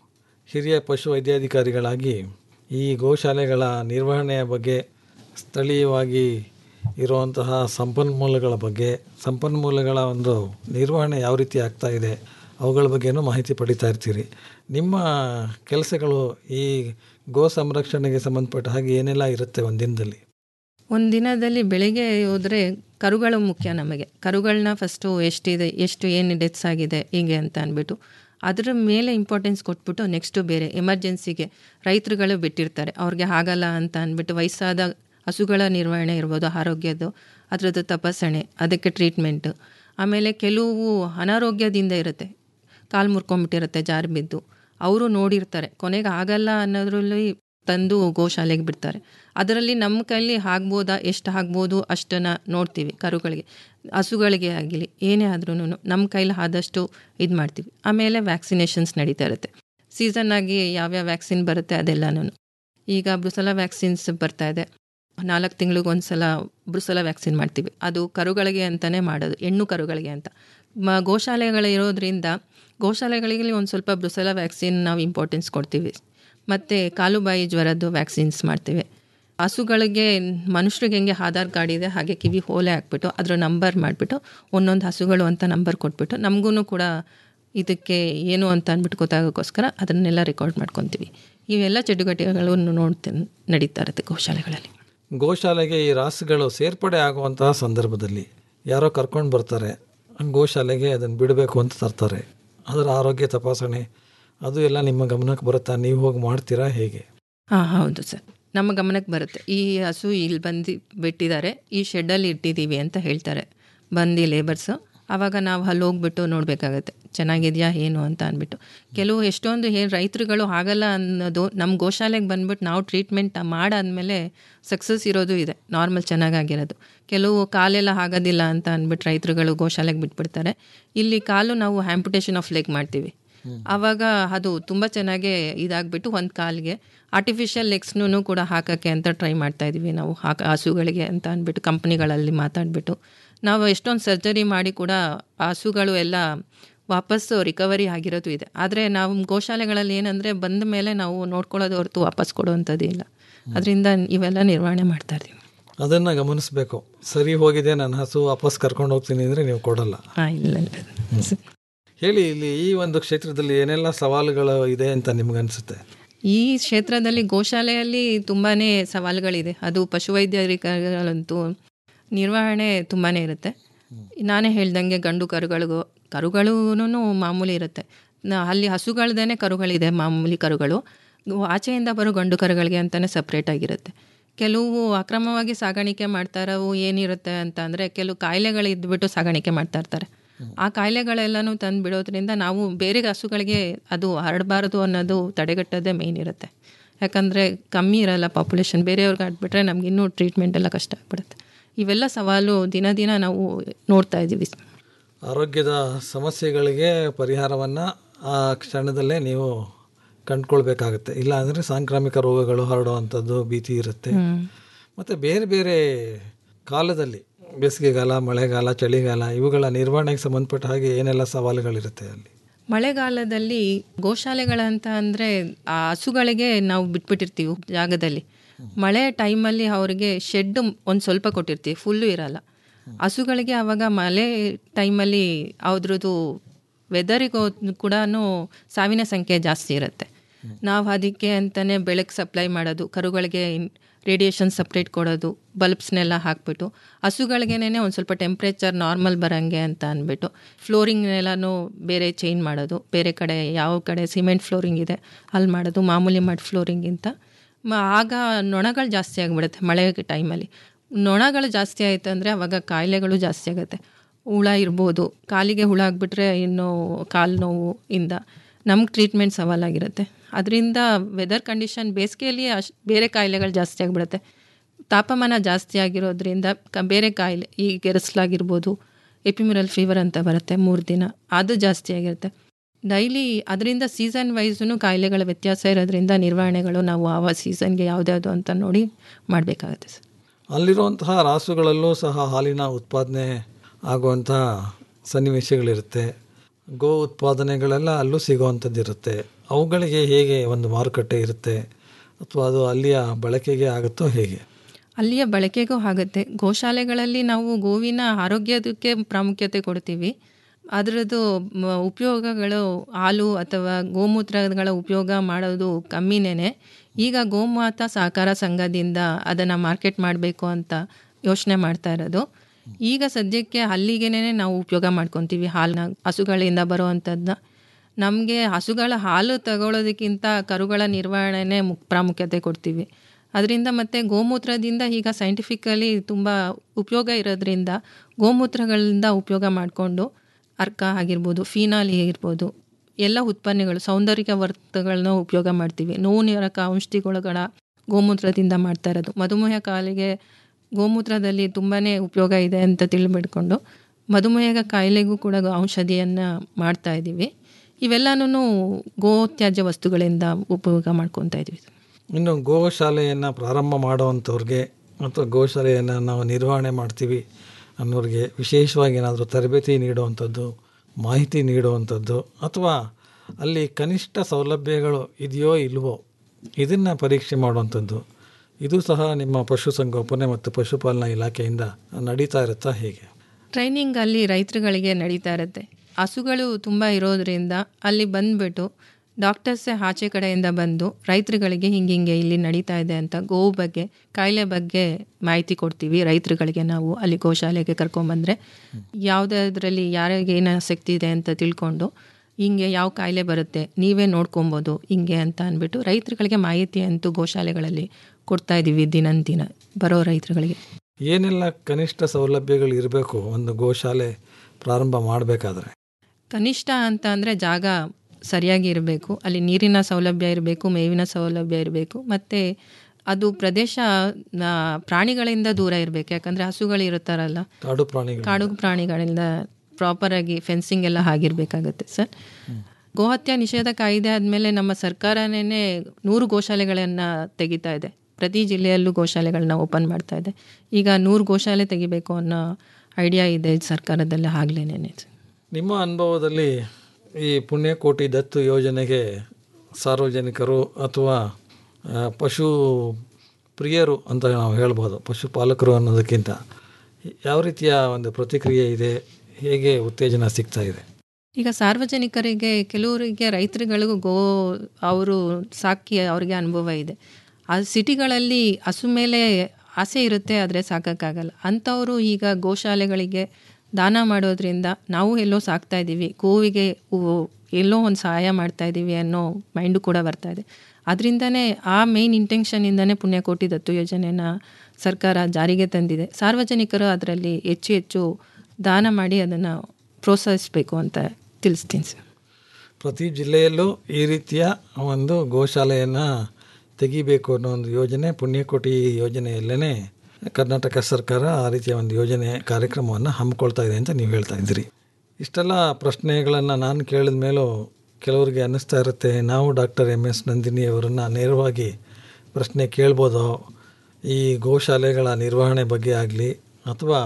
ಹಿರಿಯ ಪಶು ವೈದ್ಯಾಧಿಕಾರಿಗಳಾಗಿ ಈ ಗೋಶಾಲೆಗಳ ನಿರ್ವಹಣೆಯ ಬಗ್ಗೆ ಸ್ಥಳೀಯವಾಗಿ ಇರುವಂತಹ ಸಂಪನ್ಮೂಲಗಳ ಬಗ್ಗೆ ಸಂಪನ್ಮೂಲಗಳ ಒಂದು ನಿರ್ವಹಣೆ ಯಾವ ರೀತಿ ಆಗ್ತಾ ಇದೆ ಅವುಗಳ ಬಗ್ಗೆನೂ ಮಾಹಿತಿ ಪಡಿತಾ ಇರ್ತೀರಿ ನಿಮ್ಮ ಕೆಲಸಗಳು ಈ ಗೋ ಸಂರಕ್ಷಣೆಗೆ ಸಂಬಂಧಪಟ್ಟ ಹಾಗೆ ಏನೆಲ್ಲ ಇರುತ್ತೆ ಒಂದು ದಿನದಲ್ಲಿ ಒಂದು ದಿನದಲ್ಲಿ ಬೆಳಿಗ್ಗೆ ಹೋದರೆ ಕರುಗಳು ಮುಖ್ಯ ನಮಗೆ ಕರುಗಳನ್ನ ಫಸ್ಟು ಎಷ್ಟಿದೆ ಎಷ್ಟು ಏನು ಡೆತ್ಸ್ ಆಗಿದೆ ಹೀಗೆ ಅಂತ ಅಂದ್ಬಿಟ್ಟು ಅದರ ಮೇಲೆ ಇಂಪಾರ್ಟೆನ್ಸ್ ಕೊಟ್ಬಿಟ್ಟು ನೆಕ್ಸ್ಟು ಬೇರೆ ಎಮರ್ಜೆನ್ಸಿಗೆ ರೈತರುಗಳು ಬಿಟ್ಟಿರ್ತಾರೆ ಅವ್ರಿಗೆ ಆಗಲ್ಲ ಅಂತ ಅಂದ್ಬಿಟ್ಟು ವಯಸ್ಸಾದ ಹಸುಗಳ ನಿರ್ವಹಣೆ ಇರ್ಬೋದು ಆರೋಗ್ಯದ್ದು ಅದರದ್ದು ತಪಾಸಣೆ ಅದಕ್ಕೆ ಟ್ರೀಟ್ಮೆಂಟು ಆಮೇಲೆ ಕೆಲವು ಅನಾರೋಗ್ಯದಿಂದ ಇರುತ್ತೆ ಕಾಲು ಮುರ್ಕೊಂಬಿಟ್ಟಿರುತ್ತೆ ಜಾರು ಬಿದ್ದು ಅವರು ನೋಡಿರ್ತಾರೆ ಕೊನೆಗೆ ಆಗಲ್ಲ ಅನ್ನೋದ್ರಲ್ಲಿ ತಂದು ಗೋಶಾಲೆಗೆ ಬಿಡ್ತಾರೆ ಅದರಲ್ಲಿ ನಮ್ಮ ಕೈಲಿ ಆಗ್ಬೋದಾ ಎಷ್ಟು ಆಗ್ಬೋದು ಅಷ್ಟನ್ನು ನೋಡ್ತೀವಿ ಕರುಗಳಿಗೆ ಹಸುಗಳಿಗೆ ಆಗಲಿ ಏನೇ ಆದ್ರೂ ನಮ್ಮ ಕೈಲಿ ಆದಷ್ಟು ಇದು ಮಾಡ್ತೀವಿ ಆಮೇಲೆ ವ್ಯಾಕ್ಸಿನೇಷನ್ಸ್ ನಡೀತಾ ಇರುತ್ತೆ ಸೀಸನ್ ಆಗಿ ಯಾವ್ಯಾವ ವ್ಯಾಕ್ಸಿನ್ ಬರುತ್ತೆ ಅದೆಲ್ಲನೂ ಈಗ ಬ್ರುಸಲ ವ್ಯಾಕ್ಸಿನ್ಸ್ ಬರ್ತಾ ಇದೆ ನಾಲ್ಕು ತಿಂಗಳಿಗೆ ಒಂದು ಸಲ ಬ್ರುಸಲ ವ್ಯಾಕ್ಸಿನ್ ಮಾಡ್ತೀವಿ ಅದು ಕರುಗಳಿಗೆ ಅಂತಲೇ ಮಾಡೋದು ಹೆಣ್ಣು ಕರುಗಳಿಗೆ ಅಂತ ಮ ಗೋಶಾಲೆಗಳು ಇರೋದ್ರಿಂದ ಗೋಶಾಲೆಗಳಿಗೆ ಒಂದು ಸ್ವಲ್ಪ ಬ್ರುಸಲ ವ್ಯಾಕ್ಸಿನ್ ನಾವು ಇಂಪಾರ್ಟೆನ್ಸ್ ಕೊಡ್ತೀವಿ ಮತ್ತು ಕಾಲುಬಾಯಿ ಜ್ವರದ್ದು ವ್ಯಾಕ್ಸಿನ್ಸ್ ಮಾಡ್ತೀವಿ ಹಸುಗಳಿಗೆ ಮನುಷ್ಯರಿಗೆ ಹೆಂಗೆ ಆಧಾರ್ ಕಾರ್ಡ್ ಇದೆ ಹಾಗೆ ಕಿವಿ ಹೋಲೆ ಹಾಕ್ಬಿಟ್ಟು ಅದರ ನಂಬರ್ ಮಾಡಿಬಿಟ್ಟು ಒಂದೊಂದು ಹಸುಗಳು ಅಂತ ನಂಬರ್ ಕೊಟ್ಬಿಟ್ಟು ನಮಗೂ ಕೂಡ ಇದಕ್ಕೆ ಏನು ಅಂತ ಅಂದ್ಬಿಟ್ಟು ಗೊತ್ತಾಗೋಕ್ಕೋಸ್ಕರ ಅದನ್ನೆಲ್ಲ ರೆಕಾರ್ಡ್ ಮಾಡ್ಕೊತೀವಿ ಇವೆಲ್ಲ ಚಟುವಟಿಕೆಗಳನ್ನು ನೋಡ್ತೀನಿ ನಡೀತಾ ಇರುತ್ತೆ ಗೋಶಾಲೆಗಳಲ್ಲಿ ಗೋಶಾಲೆಗೆ ಈ ರಾಸುಗಳು ಸೇರ್ಪಡೆ ಆಗುವಂತಹ ಸಂದರ್ಭದಲ್ಲಿ ಯಾರೋ ಕರ್ಕೊಂಡು ಬರ್ತಾರೆ ಗೋಶಾಲೆಗೆ ಅದನ್ನು ಬಿಡಬೇಕು ಅಂತ ತರ್ತಾರೆ ಅದರ ಆರೋಗ್ಯ ತಪಾಸಣೆ ಅದು ಎಲ್ಲ ನಿಮ್ಮ ಗಮನಕ್ಕೆ ಬರುತ್ತಾ ನೀವು ಹೋಗಿ ಮಾಡ್ತೀರಾ ಹೇಗೆ ಹಾಂ ಹೌದು ಸರ್ ನಮ್ಮ ಗಮನಕ್ಕೆ ಬರುತ್ತೆ ಈ ಹಸು ಇಲ್ಲಿ ಬಂದು ಬಿಟ್ಟಿದ್ದಾರೆ ಈ ಶೆಡ್ಡಲ್ಲಿ ಇಟ್ಟಿದ್ದೀವಿ ಅಂತ ಹೇಳ್ತಾರೆ ಬಂದು ಲೇಬರ್ಸು ಆವಾಗ ನಾವು ಅಲ್ಲಿ ಹೋಗ್ಬಿಟ್ಟು ನೋಡಬೇಕಾಗತ್ತೆ ಚೆನ್ನಾಗಿದೆಯಾ ಏನು ಅಂತ ಅಂದ್ಬಿಟ್ಟು ಕೆಲವು ಎಷ್ಟೊಂದು ಏನು ರೈತರುಗಳು ಆಗಲ್ಲ ಅನ್ನೋದು ನಮ್ಮ ಗೋಶಾಲೆಗೆ ಬಂದ್ಬಿಟ್ಟು ನಾವು ಟ್ರೀಟ್ಮೆಂಟ್ ಮಾಡಾದ್ಮೇಲೆ ಸಕ್ಸಸ್ ಇರೋದು ಇದೆ ನಾರ್ಮಲ್ ಚೆನ್ನಾಗಾಗಿರೋದು ಕೆಲವು ಕಾಲೆಲ್ಲ ಆಗೋದಿಲ್ಲ ಅಂತ ಅಂದ್ಬಿಟ್ಟು ರೈತರುಗಳು ಗೋಶಾಲೆಗೆ ಬಿಟ್ಬಿಡ್ತಾರೆ ಇಲ್ಲಿ ಕಾಲು ನಾವು ಹ್ಯಾಂಪುಟೇಷನ್ ಆಫ್ ಲೆಗ್ ಮಾಡ್ತೀವಿ ಆವಾಗ ಅದು ತುಂಬ ಚೆನ್ನಾಗಿ ಇದಾಗ್ಬಿಟ್ಟು ಒಂದು ಕಾಲಿಗೆ ಆರ್ಟಿಫಿಷಿಯಲ್ ಲೆಗ್ಸ್ನೂ ಕೂಡ ಹಾಕೋಕ್ಕೆ ಅಂತ ಟ್ರೈ ಮಾಡ್ತಾ ಇದ್ದೀವಿ ನಾವು ಹಾಕ ಹಸುಗಳಿಗೆ ಅಂತ ಅಂದ್ಬಿಟ್ಟು ಕಂಪ್ನಿಗಳಲ್ಲಿ ಮಾತಾಡಿಬಿಟ್ಟು ನಾವು ಎಷ್ಟೊಂದು ಸರ್ಜರಿ ಮಾಡಿ ಕೂಡ ಹಸುಗಳು ಎಲ್ಲ ವಾಪಸ್ಸು ರಿಕವರಿ ಆಗಿರೋದು ಇದೆ ಆದರೆ ನಾವು ಗೋಶಾಲೆಗಳಲ್ಲಿ ಏನಂದರೆ ಬಂದ ಮೇಲೆ ನಾವು ನೋಡ್ಕೊಳ್ಳೋದು ಹೊರತು ವಾಪಸ್ ಕೊಡುವಂಥದ್ದು ಇಲ್ಲ ಅದರಿಂದ ಇವೆಲ್ಲ ನಿರ್ವಹಣೆ ಮಾಡ್ತಾ ಇದ್ದೀವಿ ಅದನ್ನು ಗಮನಿಸಬೇಕು ಸರಿ ಹೋಗಿದೆ ನನ್ನ ಹಸು ವಾಪಸ್ ಕರ್ಕೊಂಡು ಹೋಗ್ತೀನಿ ಅಂದರೆ ನೀವು ಕೊಡಲ್ಲ ಹಾಂ ಇಲ್ಲ ಇಲ್ಲ ಹೇಳಿ ಇಲ್ಲಿ ಈ ಒಂದು ಕ್ಷೇತ್ರದಲ್ಲಿ ಏನೆಲ್ಲ ಸವಾಲುಗಳು ಇದೆ ಅಂತ ನಿಮ್ಗೆ ಅನಿಸುತ್ತೆ ಈ ಕ್ಷೇತ್ರದಲ್ಲಿ ಗೋಶಾಲೆಯಲ್ಲಿ ತುಂಬಾ ಸವಾಲುಗಳಿದೆ ಅದು ಪಶುವೈದ್ಯರಿಗಂತೂ ನಿರ್ವಹಣೆ ತುಂಬಾ ಇರುತ್ತೆ ನಾನೇ ಹೇಳ್ದಂಗೆ ಗಂಡು ಕರುಗಳಿಗೂ ಕರುಗಳೂ ಮಾಮೂಲಿ ಇರುತ್ತೆ ನ- ಅಲ್ಲಿ ಹಸುಗಳದೇ ಕರುಗಳಿದೆ ಮಾಮೂಲಿ ಕರುಗಳು ಆಚೆಯಿಂದ ಬರೋ ಗಂಡು ಕರುಗಳಿಗೆ ಅಂತಲೇ ಸಪ್ರೇಟಾಗಿರುತ್ತೆ ಕೆಲವು ಅಕ್ರಮವಾಗಿ ಸಾಗಾಣಿಕೆ ಮಾಡ್ತಾ ಇರೋವು ಏನಿರುತ್ತೆ ಅಂತ ಅಂದರೆ ಕೆಲವು ಕಾಯಿಲೆಗಳು ಇದ್ಬಿಟ್ಟು ಸಾಗಾಣಿಕೆ ಮಾಡ್ತಾ ಇರ್ತಾರೆ ಆ ಕಾಯಿಲೆಗಳೆಲ್ಲನೂ ತಂದು ಬಿಡೋದ್ರಿಂದ ನಾವು ಬೇರೆ ಹಸುಗಳಿಗೆ ಅದು ಹರಡಬಾರ್ದು ಅನ್ನೋದು ತಡೆಗಟ್ಟೋದೇ ಮೇಯ್ನ್ ಇರುತ್ತೆ ಯಾಕಂದರೆ ಕಮ್ಮಿ ಇರಲ್ಲ ಪಾಪ್ಯುಲೇಷನ್ ಬೇರೆಯವ್ರಿಗೆ ಆಡ್ಬಿಟ್ರೆ ನಮ್ಗೆ ಇನ್ನೂ ಟ್ರೀಟ್ಮೆಂಟ್ ಎಲ್ಲ ಕಷ್ಟ ಆಗ್ಬಿಡುತ್ತೆ ಇವೆಲ್ಲ ಸವಾಲು ದಿನ ದಿನ ನಾವು ನೋಡ್ತಾ ಇದ್ದೀವಿ ಆರೋಗ್ಯದ ಸಮಸ್ಯೆಗಳಿಗೆ ಪರಿಹಾರವನ್ನು ಆ ಕ್ಷಣದಲ್ಲೇ ನೀವು ಕಂಡುಕೊಳ್ಬೇಕಾಗತ್ತೆ ಇಲ್ಲ ಅಂದರೆ ಸಾಂಕ್ರಾಮಿಕ ರೋಗಗಳು ಹರಡುವಂಥದ್ದು ಭೀತಿ ಇರುತ್ತೆ ಮತ್ತು ಬೇರೆ ಬೇರೆ ಕಾಲದಲ್ಲಿ ಬೇಸಿಗೆಗಾಲ ಮಳೆಗಾಲ ಚಳಿಗಾಲ ಇವುಗಳ ನಿರ್ವಹಣೆಗೆ ಸಂಬಂಧಪಟ್ಟ ಹಾಗೆ ಏನೆಲ್ಲ ಸವಾಲುಗಳಿರುತ್ತೆ ಅಲ್ಲಿ ಮಳೆಗಾಲದಲ್ಲಿ ಗೋಶಾಲೆಗಳಂತ ಅಂದರೆ ಆ ಹಸುಗಳಿಗೆ ನಾವು ಬಿಟ್ಬಿಟ್ಟಿರ್ತೀವಿ ಜಾಗದಲ್ಲಿ ಮಳೆ ಟೈಮಲ್ಲಿ ಅವರಿಗೆ ಶೆಡ್ ಒಂದು ಸ್ವಲ್ಪ ಕೊಟ್ಟಿರ್ತೀವಿ ಫುಲ್ಲು ಇರಲ್ಲ ಹಸುಗಳಿಗೆ ಆವಾಗ ಮಳೆ ಟೈಮಲ್ಲಿ ಅದ್ರದ್ದು ವೆದರಿಗೂ ಕೂಡ ಸಾವಿನ ಸಂಖ್ಯೆ ಜಾಸ್ತಿ ಇರುತ್ತೆ ನಾವು ಅದಕ್ಕೆ ಅಂತಲೇ ಬೆಳಕು ಸಪ್ಲೈ ಮಾಡೋದು ಕರುಗಳಿಗೆ ರೇಡಿಯೇಷನ್ ಸಪ್ರೇಟ್ ಕೊಡೋದು ಬಲ್ಬ್ಸ್ನೆಲ್ಲ ಹಾಕ್ಬಿಟ್ಟು ಹಸುಗಳಿಗೇನೆ ಒಂದು ಸ್ವಲ್ಪ ಟೆಂಪ್ರೇಚರ್ ನಾರ್ಮಲ್ ಬರೋಂಗೆ ಅಂತ ಅಂದ್ಬಿಟ್ಟು ಫ್ಲೋರಿಂಗ್ನೆಲ್ಲನೂ ಬೇರೆ ಚೇಂಜ್ ಮಾಡೋದು ಬೇರೆ ಕಡೆ ಯಾವ ಕಡೆ ಸಿಮೆಂಟ್ ಫ್ಲೋರಿಂಗ್ ಇದೆ ಅಲ್ಲಿ ಮಾಡೋದು ಮಾಮೂಲಿ ಮಡ್ ಫ್ಲೋರಿಂಗಿಂತ ಮ ಆಗ ನೊಣಗಳು ಜಾಸ್ತಿ ಆಗಿಬಿಡುತ್ತೆ ಮಳೆ ಟೈಮಲ್ಲಿ ನೊಣಗಳು ಜಾಸ್ತಿ ಆಯಿತು ಅಂದರೆ ಅವಾಗ ಕಾಯಿಲೆಗಳು ಜಾಸ್ತಿ ಆಗುತ್ತೆ ಹುಳ ಇರ್ಬೋದು ಕಾಲಿಗೆ ಹುಳ ಆಗಿಬಿಟ್ರೆ ಇನ್ನು ಕಾಲು ನೋವು ಇಂದ ನಮ್ಗೆ ಟ್ರೀಟ್ಮೆಂಟ್ ಸವಾಲಾಗಿರುತ್ತೆ ಅದರಿಂದ ವೆದರ್ ಕಂಡೀಷನ್ ಬೇಸಿಗೆಯಲ್ಲಿ ಅಶ್ ಬೇರೆ ಕಾಯಿಲೆಗಳು ಜಾಸ್ತಿ ಆಗಿಬಿಡುತ್ತೆ ತಾಪಮಾನ ಜಾಸ್ತಿ ಆಗಿರೋದ್ರಿಂದ ಕ ಬೇರೆ ಕಾಯಿಲೆ ಈ ಗೆರಸ್ಲಾಗಿರ್ಬೋದು ಎಪಿಮ್ಯೂರಲ್ ಫೀವರ್ ಅಂತ ಬರುತ್ತೆ ಮೂರು ದಿನ ಅದು ಜಾಸ್ತಿ ಆಗಿರುತ್ತೆ ಡೈಲಿ ಅದರಿಂದ ಸೀಸನ್ ವೈಸೂ ಕಾಯಿಲೆಗಳ ವ್ಯತ್ಯಾಸ ಇರೋದ್ರಿಂದ ನಿರ್ವಹಣೆಗಳು ನಾವು ಆ ಸೀಸನ್ಗೆ ಯಾವುದ್ಯಾವುದು ಅಂತ ನೋಡಿ ಮಾಡಬೇಕಾಗತ್ತೆ ಸರ್ ಅಲ್ಲಿರುವಂತಹ ರಾಸುಗಳಲ್ಲೂ ಸಹ ಹಾಲಿನ ಉತ್ಪಾದನೆ ಆಗುವಂಥ ಸನ್ನಿವೇಶಗಳಿರುತ್ತೆ ಗೋ ಉತ್ಪಾದನೆಗಳೆಲ್ಲ ಅಲ್ಲೂ ಸಿಗುವಂಥದ್ದು ಇರುತ್ತೆ ಅವುಗಳಿಗೆ ಹೇಗೆ ಒಂದು ಮಾರುಕಟ್ಟೆ ಇರುತ್ತೆ ಅಥವಾ ಅದು ಅಲ್ಲಿಯ ಬಳಕೆಗೆ ಆಗುತ್ತೋ ಹೇಗೆ ಅಲ್ಲಿಯ ಬಳಕೆಗೂ ಆಗುತ್ತೆ ಗೋಶಾಲೆಗಳಲ್ಲಿ ನಾವು ಗೋವಿನ ಆರೋಗ್ಯದಕ್ಕೆ ಪ್ರಾಮುಖ್ಯತೆ ಕೊಡ್ತೀವಿ ಅದರದ್ದು ಮ- ಉಪಯೋಗಗಳು ಹಾಲು ಅಥವಾ ಗೋಮೂತ್ರಗಳ ಉಪಯೋಗ ಮಾಡೋದು ಕಮ್ಮಿನೇ ಈಗ ಗೋಮಾತಾ ಸಹಕಾರ ಸಂಘದಿಂದ ಅದನ್ನು ಮಾರ್ಕೆಟ್ ಮಾಡಬೇಕು ಅಂತ ಯೋಚನೆ ಮಾಡ್ತಾ ಇರೋದು ಈಗ ಸದ್ಯಕ್ಕೆ ಅಲ್ಲಿಗೇನೆ ನಾವು ಉಪಯೋಗ ಮಾಡ್ಕೊತೀವಿ ಹಾಲನ್ನ ಹಸುಗಳಿಂದ ಬರುವಂಥದ್ದನ್ನ ನಮಗೆ ಹಸುಗಳ ಹಾಲು ತಗೊಳ್ಳೋದಕ್ಕಿಂತ ಕರುಗಳ ನಿರ್ವಹಣೆನೇ ಮುಕ್ ಪ್ರಾಮುಖ್ಯತೆ ಕೊಡ್ತೀವಿ ಅದರಿಂದ ಮತ್ತು ಗೋಮೂತ್ರದಿಂದ ಈಗ ಸೈಂಟಿಫಿಕಲಿ ತುಂಬ ಉಪಯೋಗ ಇರೋದ್ರಿಂದ ಗೋಮೂತ್ರಗಳಿಂದ ಉಪಯೋಗ ಮಾಡಿಕೊಂಡು ಅರ್ಕ ಆಗಿರ್ಬೋದು ಫೀನಾಲ್ ಆಗಿರ್ಬೋದು ಎಲ್ಲ ಉತ್ಪನ್ನಗಳು ಸೌಂದರ್ಯ ವರ್ತಗಳನ್ನ ಉಪಯೋಗ ಮಾಡ್ತೀವಿ ನೋವು ನಿವಾರಕ ಔಷಧಿಗಳ ಗೋಮೂತ್ರದಿಂದ ಮಾಡ್ತಾ ಇರೋದು ಮಧುಮೇಹ ಕಾಲಿಗೆ ಗೋಮೂತ್ರದಲ್ಲಿ ತುಂಬಾ ಉಪಯೋಗ ಇದೆ ಅಂತ ತಿಳಿಬಿಡ್ಕೊಂಡು ಮಧುಮೇಹ ಕಾಯಿಲೆಗೂ ಕೂಡ ಔಷಧಿಯನ್ನು ಮಾಡ್ತಾ ಇದ್ದೀವಿ ಇವೆಲ್ಲನೂ ಗೋತ್ಯಾಜ್ಯ ವಸ್ತುಗಳಿಂದ ಉಪಯೋಗ ಮಾಡ್ಕೊತಾ ಇದ್ದೀವಿ ಇನ್ನು ಗೋಶಾಲೆಯನ್ನು ಪ್ರಾರಂಭ ಮಾಡುವಂಥವ್ರಿಗೆ ಅಥವಾ ಗೋಶಾಲೆಯನ್ನು ನಾವು ನಿರ್ವಹಣೆ ಮಾಡ್ತೀವಿ ಅನ್ನೋರಿಗೆ ವಿಶೇಷವಾಗಿ ಏನಾದರೂ ತರಬೇತಿ ನೀಡುವಂಥದ್ದು ಮಾಹಿತಿ ನೀಡುವಂಥದ್ದು ಅಥವಾ ಅಲ್ಲಿ ಕನಿಷ್ಠ ಸೌಲಭ್ಯಗಳು ಇದೆಯೋ ಇಲ್ವೋ ಇದನ್ನು ಪರೀಕ್ಷೆ ಮಾಡುವಂಥದ್ದು ಇದು ಸಹ ನಿಮ್ಮ ಪಶುಸಂಗೋಪನೆ ಮತ್ತು ಪಶುಪಾಲನಾ ಇಲಾಖೆಯಿಂದ ನಡೀತಾ ಇರುತ್ತಾ ಹೇಗೆ ಟ್ರೈನಿಂಗ್ ಅಲ್ಲಿ ರೈತರುಗಳಿಗೆ ನಡೀತಾ ಇರುತ್ತೆ ಹಸುಗಳು ತುಂಬ ಇರೋದ್ರಿಂದ ಅಲ್ಲಿ ಬಂದ್ಬಿಟ್ಟು ಡಾಕ್ಟರ್ಸೇ ಆಚೆ ಕಡೆಯಿಂದ ಬಂದು ರೈತರುಗಳಿಗೆ ಹಿಂಗೆ ಹಿಂಗೆ ಇಲ್ಲಿ ನಡೀತಾ ಇದೆ ಅಂತ ಗೋವು ಬಗ್ಗೆ ಕಾಯಿಲೆ ಬಗ್ಗೆ ಮಾಹಿತಿ ಕೊಡ್ತೀವಿ ರೈತರುಗಳಿಗೆ ನಾವು ಅಲ್ಲಿ ಗೋಶಾಲೆಗೆ ಕರ್ಕೊಂಬಂದರೆ ಯಾವುದಾದ್ರಲ್ಲಿ ಯಾರಿಗೆ ಏನು ಆಸಕ್ತಿ ಇದೆ ಅಂತ ತಿಳ್ಕೊಂಡು ಹಿಂಗೆ ಯಾವ ಕಾಯಿಲೆ ಬರುತ್ತೆ ನೀವೇ ನೋಡ್ಕೊಬೋದು ಹಿಂಗೆ ಅಂತ ಅಂದ್ಬಿಟ್ಟು ರೈತರುಗಳಿಗೆ ಮಾಹಿತಿ ಅಂತೂ ಗೋಶಾಲೆಗಳಲ್ಲಿ ಕೊಡ್ತಾ ಇದ್ದೀವಿ ದಿನಂದಿನ ಬರೋ ರೈತರುಗಳಿಗೆ ಏನೆಲ್ಲ ಕನಿಷ್ಠ ಸೌಲಭ್ಯಗಳು ಇರಬೇಕು ಒಂದು ಗೋಶಾಲೆ ಪ್ರಾರಂಭ ಮಾಡಬೇಕಾದ್ರೆ ಕನಿಷ್ಠ ಅಂತ ಅಂದರೆ ಜಾಗ ಸರಿಯಾಗಿ ಇರಬೇಕು ಅಲ್ಲಿ ನೀರಿನ ಸೌಲಭ್ಯ ಇರಬೇಕು ಮೇವಿನ ಸೌಲಭ್ಯ ಇರಬೇಕು ಮತ್ತು ಅದು ಪ್ರದೇಶ ಆ, ಪ್ರಾಣಿಗಳಿಂದ ದೂರ ಇರಬೇಕು ಯಾಕಂದರೆ ಹಸುಗಳು ಇರುತ್ತಾರಲ್ಲ ಕಾಡು ಪ್ರಾಣಿಗಳು ಕಾಡು ಪ್ರಾಣಿಗಳಿಂದ ಪ್ರಾಪರಾಗಿ ಫೆನ್ಸಿಂಗ್ ಎಲ್ಲ ಆಗಿರಬೇಕಾಗತ್ತೆ ಸರ್ ಗೋಹತ್ಯೆ ನಿಷೇಧ ಕಾಯ್ದೆ ಆದಮೇಲೆ ನಮ್ಮ ಸರ್ಕಾರನೇ ನೂರು ಗೋಶಾಲೆಗಳನ್ನು ತೆಗಿತಾ ಇದೆ ಪ್ರತಿ ಜಿಲ್ಲೆಯಲ್ಲೂ ಗೋಶಾಲೆಗಳನ್ನ ಓಪನ್ ಮಾಡ್ತಾ ಇದೆ ಈಗ ನೂರು ಗೋಶಾಲೆ ತೆಗಿಬೇಕು ಅನ್ನೋ ಐಡಿಯಾ ಇದೆ ಸರ್ಕಾರದಲ್ಲಿ ಆಗ್ಲೇನೆ ನಿಮ್ಮ ಅನುಭವದಲ್ಲಿ ಈ ಪುಣ್ಯಕೋಟಿ ದತ್ತು ಯೋಜನೆಗೆ ಸಾರ್ವಜನಿಕರು ಅಥವಾ ಆ, ಪಶು ಪ್ರಿಯರು ಅಂತ ನಾವು ಹೇಳ್ಬೋದು ಪಶುಪಾಲಕರು ಅನ್ನೋದಕ್ಕಿಂತ ಯಾವ ರೀತಿಯ ಒಂದು ಪ್ರತಿಕ್ರಿಯೆ ಇದೆ ಹೇಗೆ ಉತ್ತೇಜನ ಸಿಗ್ತಾ ಇದೆ ಈಗ ಸಾರ್ವಜನಿಕರಿಗೆ ಕೆಲವರಿಗೆ ರೈತರುಗಳಿಗೂ ಗೋ ಅವರು ಸಾಕಿ ಅವರಿಗೆ ಅನುಭವ ಇದೆ ಆ ಸಿಟಿಗಳಲ್ಲಿ ಹಸು ಮೇಲೆ ಆಸೆ ಇರುತ್ತೆ ಆದರೆ ಸಾಕೋಕ್ಕಾಗಲ್ಲ ಅಂಥವರು ಈಗ ಗೋಶಾಲೆಗಳಿಗೆ ದಾನ ಮಾಡೋದ್ರಿಂದ ನಾವು ಎಲ್ಲೋ ಸಾಕ್ತಾ ಇದ್ದೀವಿ ಗೋವಿಗೆ ಉ- ಎಲ್ಲೋ ಒಂದು ಸಹಾಯ ಮಾಡ್ತಾ ಇದ್ದೀವಿ ಅನ್ನೋ ಮೈಂಡು ಕೂಡ ಬರ್ತಾ ಇದೆ ಅದರಿಂದನೇ ಆ ಮೇನ್ ಇಂಟೆನ್ಷನಿಂದನೇ ಪುಣ್ಯಕೋಟಿ ದತ್ತು ಯೋಜನೆನ ಸರ್ಕಾರ ಜಾರಿಗೆ ತಂದಿದೆ ಸಾರ್ವಜನಿಕರು ಅದರಲ್ಲಿ ಹೆಚ್ಚು ಹೆಚ್ಚು ದಾನ ಮಾಡಿ ಅದನ್ನು ಪ್ರೋತ್ಸಾಹಿಸಬೇಕು ಅಂತ ತಿಳಿಸ್ತೀನಿ ಸರ್ ಪ್ರತಿ ಜಿಲ್ಲೆಯಲ್ಲೂ ಈ ರೀತಿಯ ಒಂದು ಗೋಶಾಲೆಯನ್ನು ತೆಗಿಬೇಕು ಅನ್ನೋ ಒಂದು ಯೋಜನೆ ಪುಣ್ಯಕೋಟಿ ಯೋಜನೆಯಲ್ಲೇ ಕರ್ನಾಟಕ ಸರ್ಕಾರ ಆ ರೀತಿಯ ಒಂದು ಯೋಜನೆ ಕಾರ್ಯಕ್ರಮವನ್ನು ಹಮ್ಮಿಕೊಳ್ತಾ ಇದೆ ಅಂತ ನೀವು ಹೇಳ್ತಾ ಇದ್ದೀರಿ ಇಷ್ಟೆಲ್ಲ ಪ್ರಶ್ನೆಗಳನ್ನು ನಾನು ಕೇಳಿದ ಮೇಲೂ ಕೆಲವರಿಗೆ ಅನ್ನಿಸ್ತಾ ಇರುತ್ತೆ ನಾವು ಡಾಕ್ಟರ್ ಎಮ್ ಎಸ್ ನಂದಿನಿ ಅವರನ್ನು ನೇರವಾಗಿ ಪ್ರಶ್ನೆ ಕೇಳ್ಬೋದೋ ಈ ಗೋಶಾಲೆಗಳ ನಿರ್ವಹಣೆ ಬಗ್ಗೆ ಆಗಲಿ ಅಥವಾ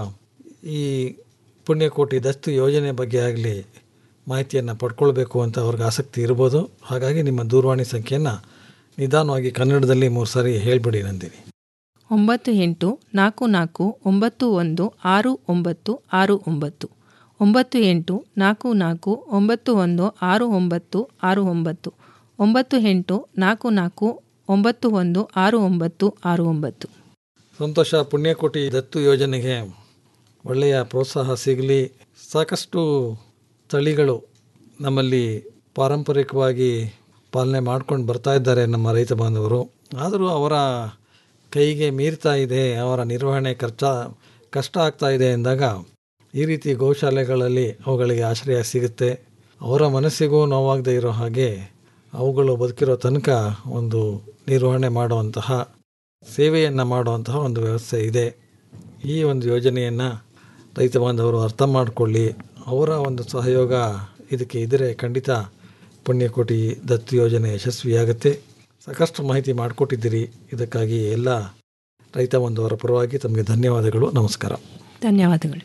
ಈ ಪುಣ್ಯಕೋಟಿ ದತ್ತು ಯೋಜನೆ ಬಗ್ಗೆ ಆಗಲಿ ಮಾಹಿತಿಯನ್ನು ಪಡ್ಕೊಳ್ಬೇಕು ಅಂತ ಅವ್ರಿಗೆ ಆಸಕ್ತಿ ಇರ್ಬೋದು ಹಾಗಾಗಿ ನಿಮ್ಮ ದೂರವಾಣಿ ಸಂಖ್ಯೆಯನ್ನು ನಿಧಾನವಾಗಿ ಕನ್ನಡದಲ್ಲಿ ಮೂರು ಸಾರಿ ಹೇಳಿಬಿಡಿ ನಂದಿನಿ ಒಂಬತ್ತು ಎಂಟು ನಾಲ್ಕು ನಾಲ್ಕು ಒಂಬತ್ತು ಒಂದು ಆರು ಒಂಬತ್ತು ಆರು ಒಂಬತ್ತು ಒಂಬತ್ತು ಎಂಟು ನಾಲ್ಕು ನಾಲ್ಕು ಒಂಬತ್ತು ಒಂದು ಆರು ಒಂಬತ್ತು ಆರು ಒಂಬತ್ತು ಒಂಬತ್ತು ಎಂಟು ನಾಲ್ಕು ನಾಲ್ಕು ಒಂಬತ್ತು ಒಂದು ಆರು ಒಂಬತ್ತು ಆರು ಒಂಬತ್ತು ಸಂತೋಷ ಪುಣ್ಯಕೋಟಿ ದತ್ತು ಯೋಜನೆಗೆ ಒಳ್ಳೆಯ ಪ್ರೋತ್ಸಾಹ ಸಿಗಲಿ ಸಾಕಷ್ಟು ತಳಿಗಳು ನಮ್ಮಲ್ಲಿ ಪಾರಂಪರಿಕವಾಗಿ ಪಾಲನೆ ಮಾಡ್ಕೊಂಡು ಬರ್ತಾ ಇದ್ದಾರೆ ನಮ್ಮ ರೈತ ಬಾಂಧವರು ಆದರೂ ಅವರ ಕೈಗೆ ಮೀರ್ತಾ ಇದೆ ಅವರ ನಿರ್ವಹಣೆ ಖರ್ಚ ಕಷ್ಟ ಆಗ್ತಾ ಇದೆ ಎಂದಾಗ ಈ ರೀತಿ ಗೋಶಾಲೆಗಳಲ್ಲಿ ಅವುಗಳಿಗೆ ಆಶ್ರಯ ಸಿಗುತ್ತೆ ಅವರ ಮನಸ್ಸಿಗೂ ನೋವಾಗದೇ ಇರೋ ಹಾಗೆ ಅವುಗಳು ಬದುಕಿರೋ ತನಕ ಒಂದು ನಿರ್ವಹಣೆ ಮಾಡುವಂತಹ ಸೇವೆಯನ್ನು ಮಾಡುವಂತಹ ಒಂದು ವ್ಯವಸ್ಥೆ ಇದೆ ಈ ಒಂದು ಯೋಜನೆಯನ್ನು ರೈತ ಬಾಂಧವರು ಅರ್ಥ ಮಾಡಿಕೊಳ್ಳಿ ಅವರ ಒಂದು ಸಹಯೋಗ ಇದಕ್ಕೆ ಇದ್ದರೆ ಖಂಡಿತ ಪುಣ್ಯಕೋಟಿ ದತ್ತು ಯೋಜನೆ ಯಶಸ್ವಿಯಾಗುತ್ತೆ ಸಾಕಷ್ಟು ಮಾಹಿತಿ ಮಾಡಿಕೊಟ್ಟಿದ್ದೀರಿ ಇದಕ್ಕಾಗಿ ಎಲ್ಲ ರೈತ ಬಾಂಧವರ ಪರವಾಗಿ ತಮಗೆ ಧನ್ಯವಾದಗಳು ನಮಸ್ಕಾರ ಧನ್ಯವಾದಗಳು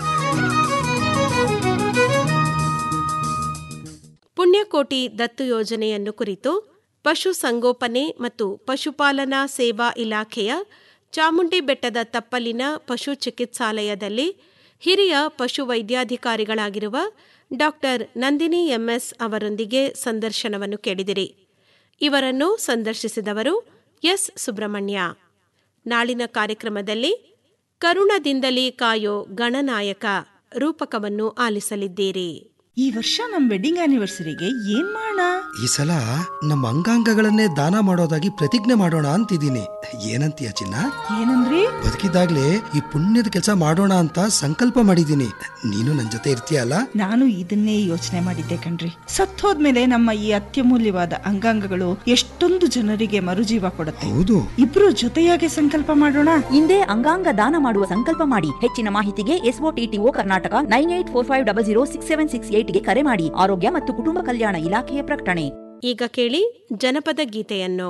ಪುಣ್ಯಕೋಟಿ ದತ್ತು ಯೋಜನೆಯನ್ನು ಕುರಿತು ಪಶು ಸಂಗೋಪನೆ ಮತ್ತು ಪಶುಪಾಲನಾ ಸೇವಾ ಇಲಾಖೆಯ ಚಾಮುಂಡಿ ಬೆಟ್ಟದ ತಪ್ಪಲಿನ ಪಶು ಚಿಕಿತ್ಸಾಲಯದಲ್ಲಿ ಹಿರಿಯ ಪಶು ವೈದ್ಯಾಧಿಕಾರಿಗಳಾಗಿರುವ ಡಾಕ್ಟರ್ ನಂದಿನಿ ಎಂಎಸ್ ಅವರೊಂದಿಗೆ ಸಂದರ್ಶನವನ್ನು ಕೇಳಿದಿರಿ ಇವರನ್ನು ಸಂದರ್ಶಿಸಿದವರು ಎಸ್ ಸುಬ್ರಹ್ಮಣ್ಯ ನಾಳಿನ ಕಾರ್ಯಕ್ರಮದಲ್ಲಿ ಕರುಣದಿಂದಲೇ ಕಾಯೋ ಗಣನಾಯಕ ರೂಪಕವನ್ನು ಆಲಿಸಲಿದ್ದೀರಿ ಈ ವರ್ಷ ನಮ್ ವೆಡ್ಡಿಂಗ್ ಆನಿವರ್ಸರಿಗೆ ಏನ್ ಮಾಡೋಣ ಈ ಸಲ ನಮ್ಮ ಅಂಗಾಂಗಗಳನ್ನೇ ದಾನ ಮಾಡೋದಾಗಿ ಪ್ರತಿಜ್ಞೆ ಮಾಡೋಣ ಅಂತಿದ್ದೀನಿ ಏನಂತೀಯ ಚಿನ್ನ ಏನಂದ್ರಿ ಬದುಕಿದಾಗ್ಲೇ ಈ ಪುಣ್ಯದ ಕೆಲಸ ಮಾಡೋಣ ಅಂತ ಸಂಕಲ್ಪ ಮಾಡಿದ್ದೀನಿ ನೀನು ನನ್ ಜೊತೆ ಇರ್ತೀಯಲ್ಲ ನಾನು ಇದನ್ನೇ ಯೋಚನೆ ಮಾಡಿದ್ದೆ ಕಣ್ರಿ ಸತ್ತೋದ್ಮೇಲೆ ನಮ್ಮ ಈ ಅತ್ಯಮೂಲ್ಯವಾದ ಅಂಗಾಂಗಗಳು ಎಷ್ಟೊಂದು ಜನರಿಗೆ ಮರುಜೀವ ಕೊಡುತ್ತೆ ಹೌದು ಇಬ್ರು ಜೊತೆಯಾಗಿ ಸಂಕಲ್ಪ ಮಾಡೋಣ ಹಿಂದೆ ಅಂಗಾಂಗ ದಾನ ಮಾಡುವ ಸಂಕಲ್ಪ ಮಾಡಿ ಹೆಚ್ಚಿನ ಮಾಹಿತಿಗೆ ಎಸ್ಒಟಿಟಿಒ Karnataka nine eight four five double zero six seven six ಏಟ್ಗೆ ಕರೆ ಮಾಡಿ ಆರೋಗ್ಯ ಮತ್ತು ಕುಟುಂಬ ಕಲ್ಯಾಣ ಇಲಾಖೆಯ ಪ್ರಕಟಣೆ ಈಗ ಕೇಳಿ ಜನಪದ ಗೀತೆಯನ್ನು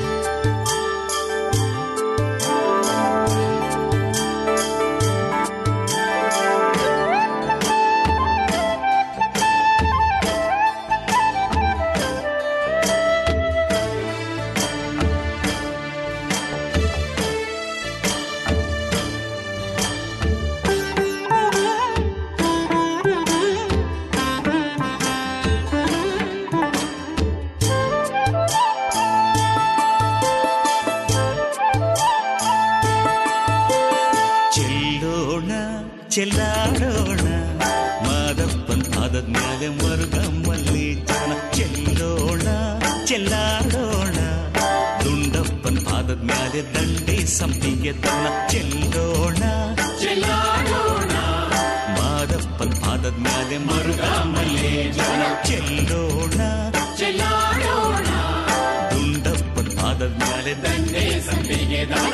ಚೆಲ್ಲೋಣ ಚೆಲ್ಲಾಡೋಣ ಮಾದಪ್ಪನ್ ಪಾದದ ಮ್ಯಾಲೆ ಮರುಗಮ್ಮಲ್ಲಿ ಜನ ಚೆಲ್ಲೋಣ ಚೆಲ್ಲಾಡೋಣ ದುಂಡಪ್ಪನ್ ಪಾದದ ಮ್ಯಾಲೆ ದಂಡೆ ಸಂಪಿಗೆ ತನ ಚೆಲ್ಲೋಣ ಚೆಲ್ಲಾಡೋಣ ಮಾದಪ್ಪನ್ ಪಾದದ ಮ್ಯಾಲೆ ಮರುಗಮ್ಮಲ್ಲಿ ಜನ ಚೆಲ್ಲೋಣ ಚೆಲ್ಲಾಡೋಣ ದುಂಡಪ್ಪನ್ ಪಾದದ ಮ್ಯಾಲೆ ದಂಡೆ ಸಂಪಿಗೆ ದನ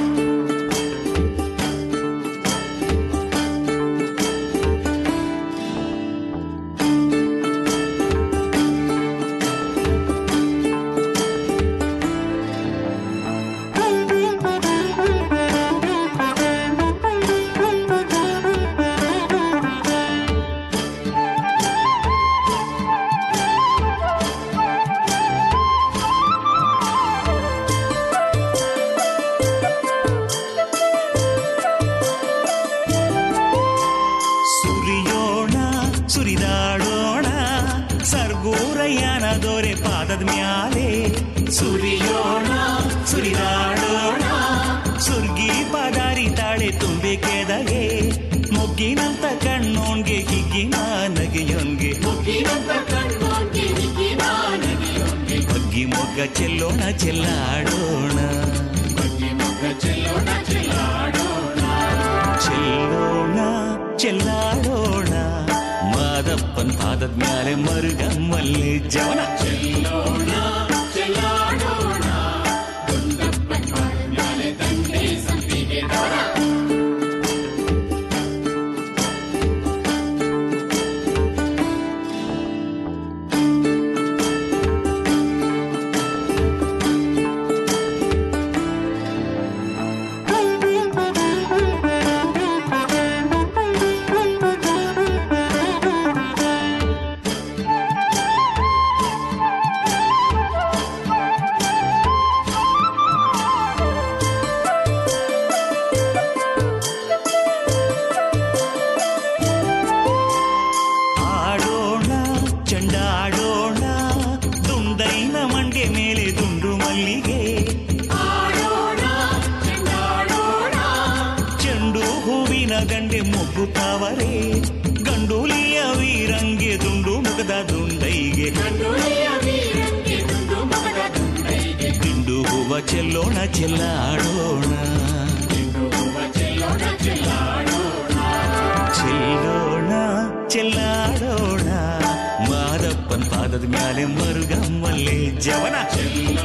ಸುರಿಯೋಣ ಸುರಿದಾಡೋಣ ಸರ್ಗೂರಯ್ಯನ ದೊರೆ ಪಾದದ ಮ್ಯಾಲೆ ಸುರಿಯೋಣ ಸುರಿದಾಡೋಣ ಸುರ್ಗಿ ಪದಾರಿ ತಾಳೆ ತುಂಬೆ ಕೆದಗೆ ಮೊಗ್ಗಿನಂತ ಕಣ್ಣೋನ್ಗೆ ಹಿಗ್ಗಿನ ನಗೆಯೊನ್ಗೆ ಬಗ್ಗಿ ಮೊಗ್ಗ ಚೆಲ್ಲೋಣ ಚೆಲ್ಲಾಡೋಣ ಚೆಲ್ಲೋಣ ಚೆಲ್ಲಾಡೋಣ ಮಾದಪ್ಪನ್ ಪಾದದ ಮ್ಯಾಲೆ ಮರುಗಮ್ಮಲ್ಲಿ ಜವನ ಚೆಲ್ಲೋಣ ಚೆಲ್ಲಾಡೋಣ ಗಂಡೂಲಿಯ ವೀರಂಗೆ ದುಂಡು ಮುಖದ ದುಂಡೈಗೆ ದಿಂಡು ಹೂವ ಚೆಲ್ಲೋಣ ಚೆಲ್ಲಾಡೋಣ ಚೆಲ್ಲೋಣ ಚೆಲ್ಲಾಡೋಣ ಮಾದಪ್ಪನ್ ಪಾದದ ಮ್ಯಾಲೆ ಮರುಗಮ್ಮಲ್ಲಿ ಜವನ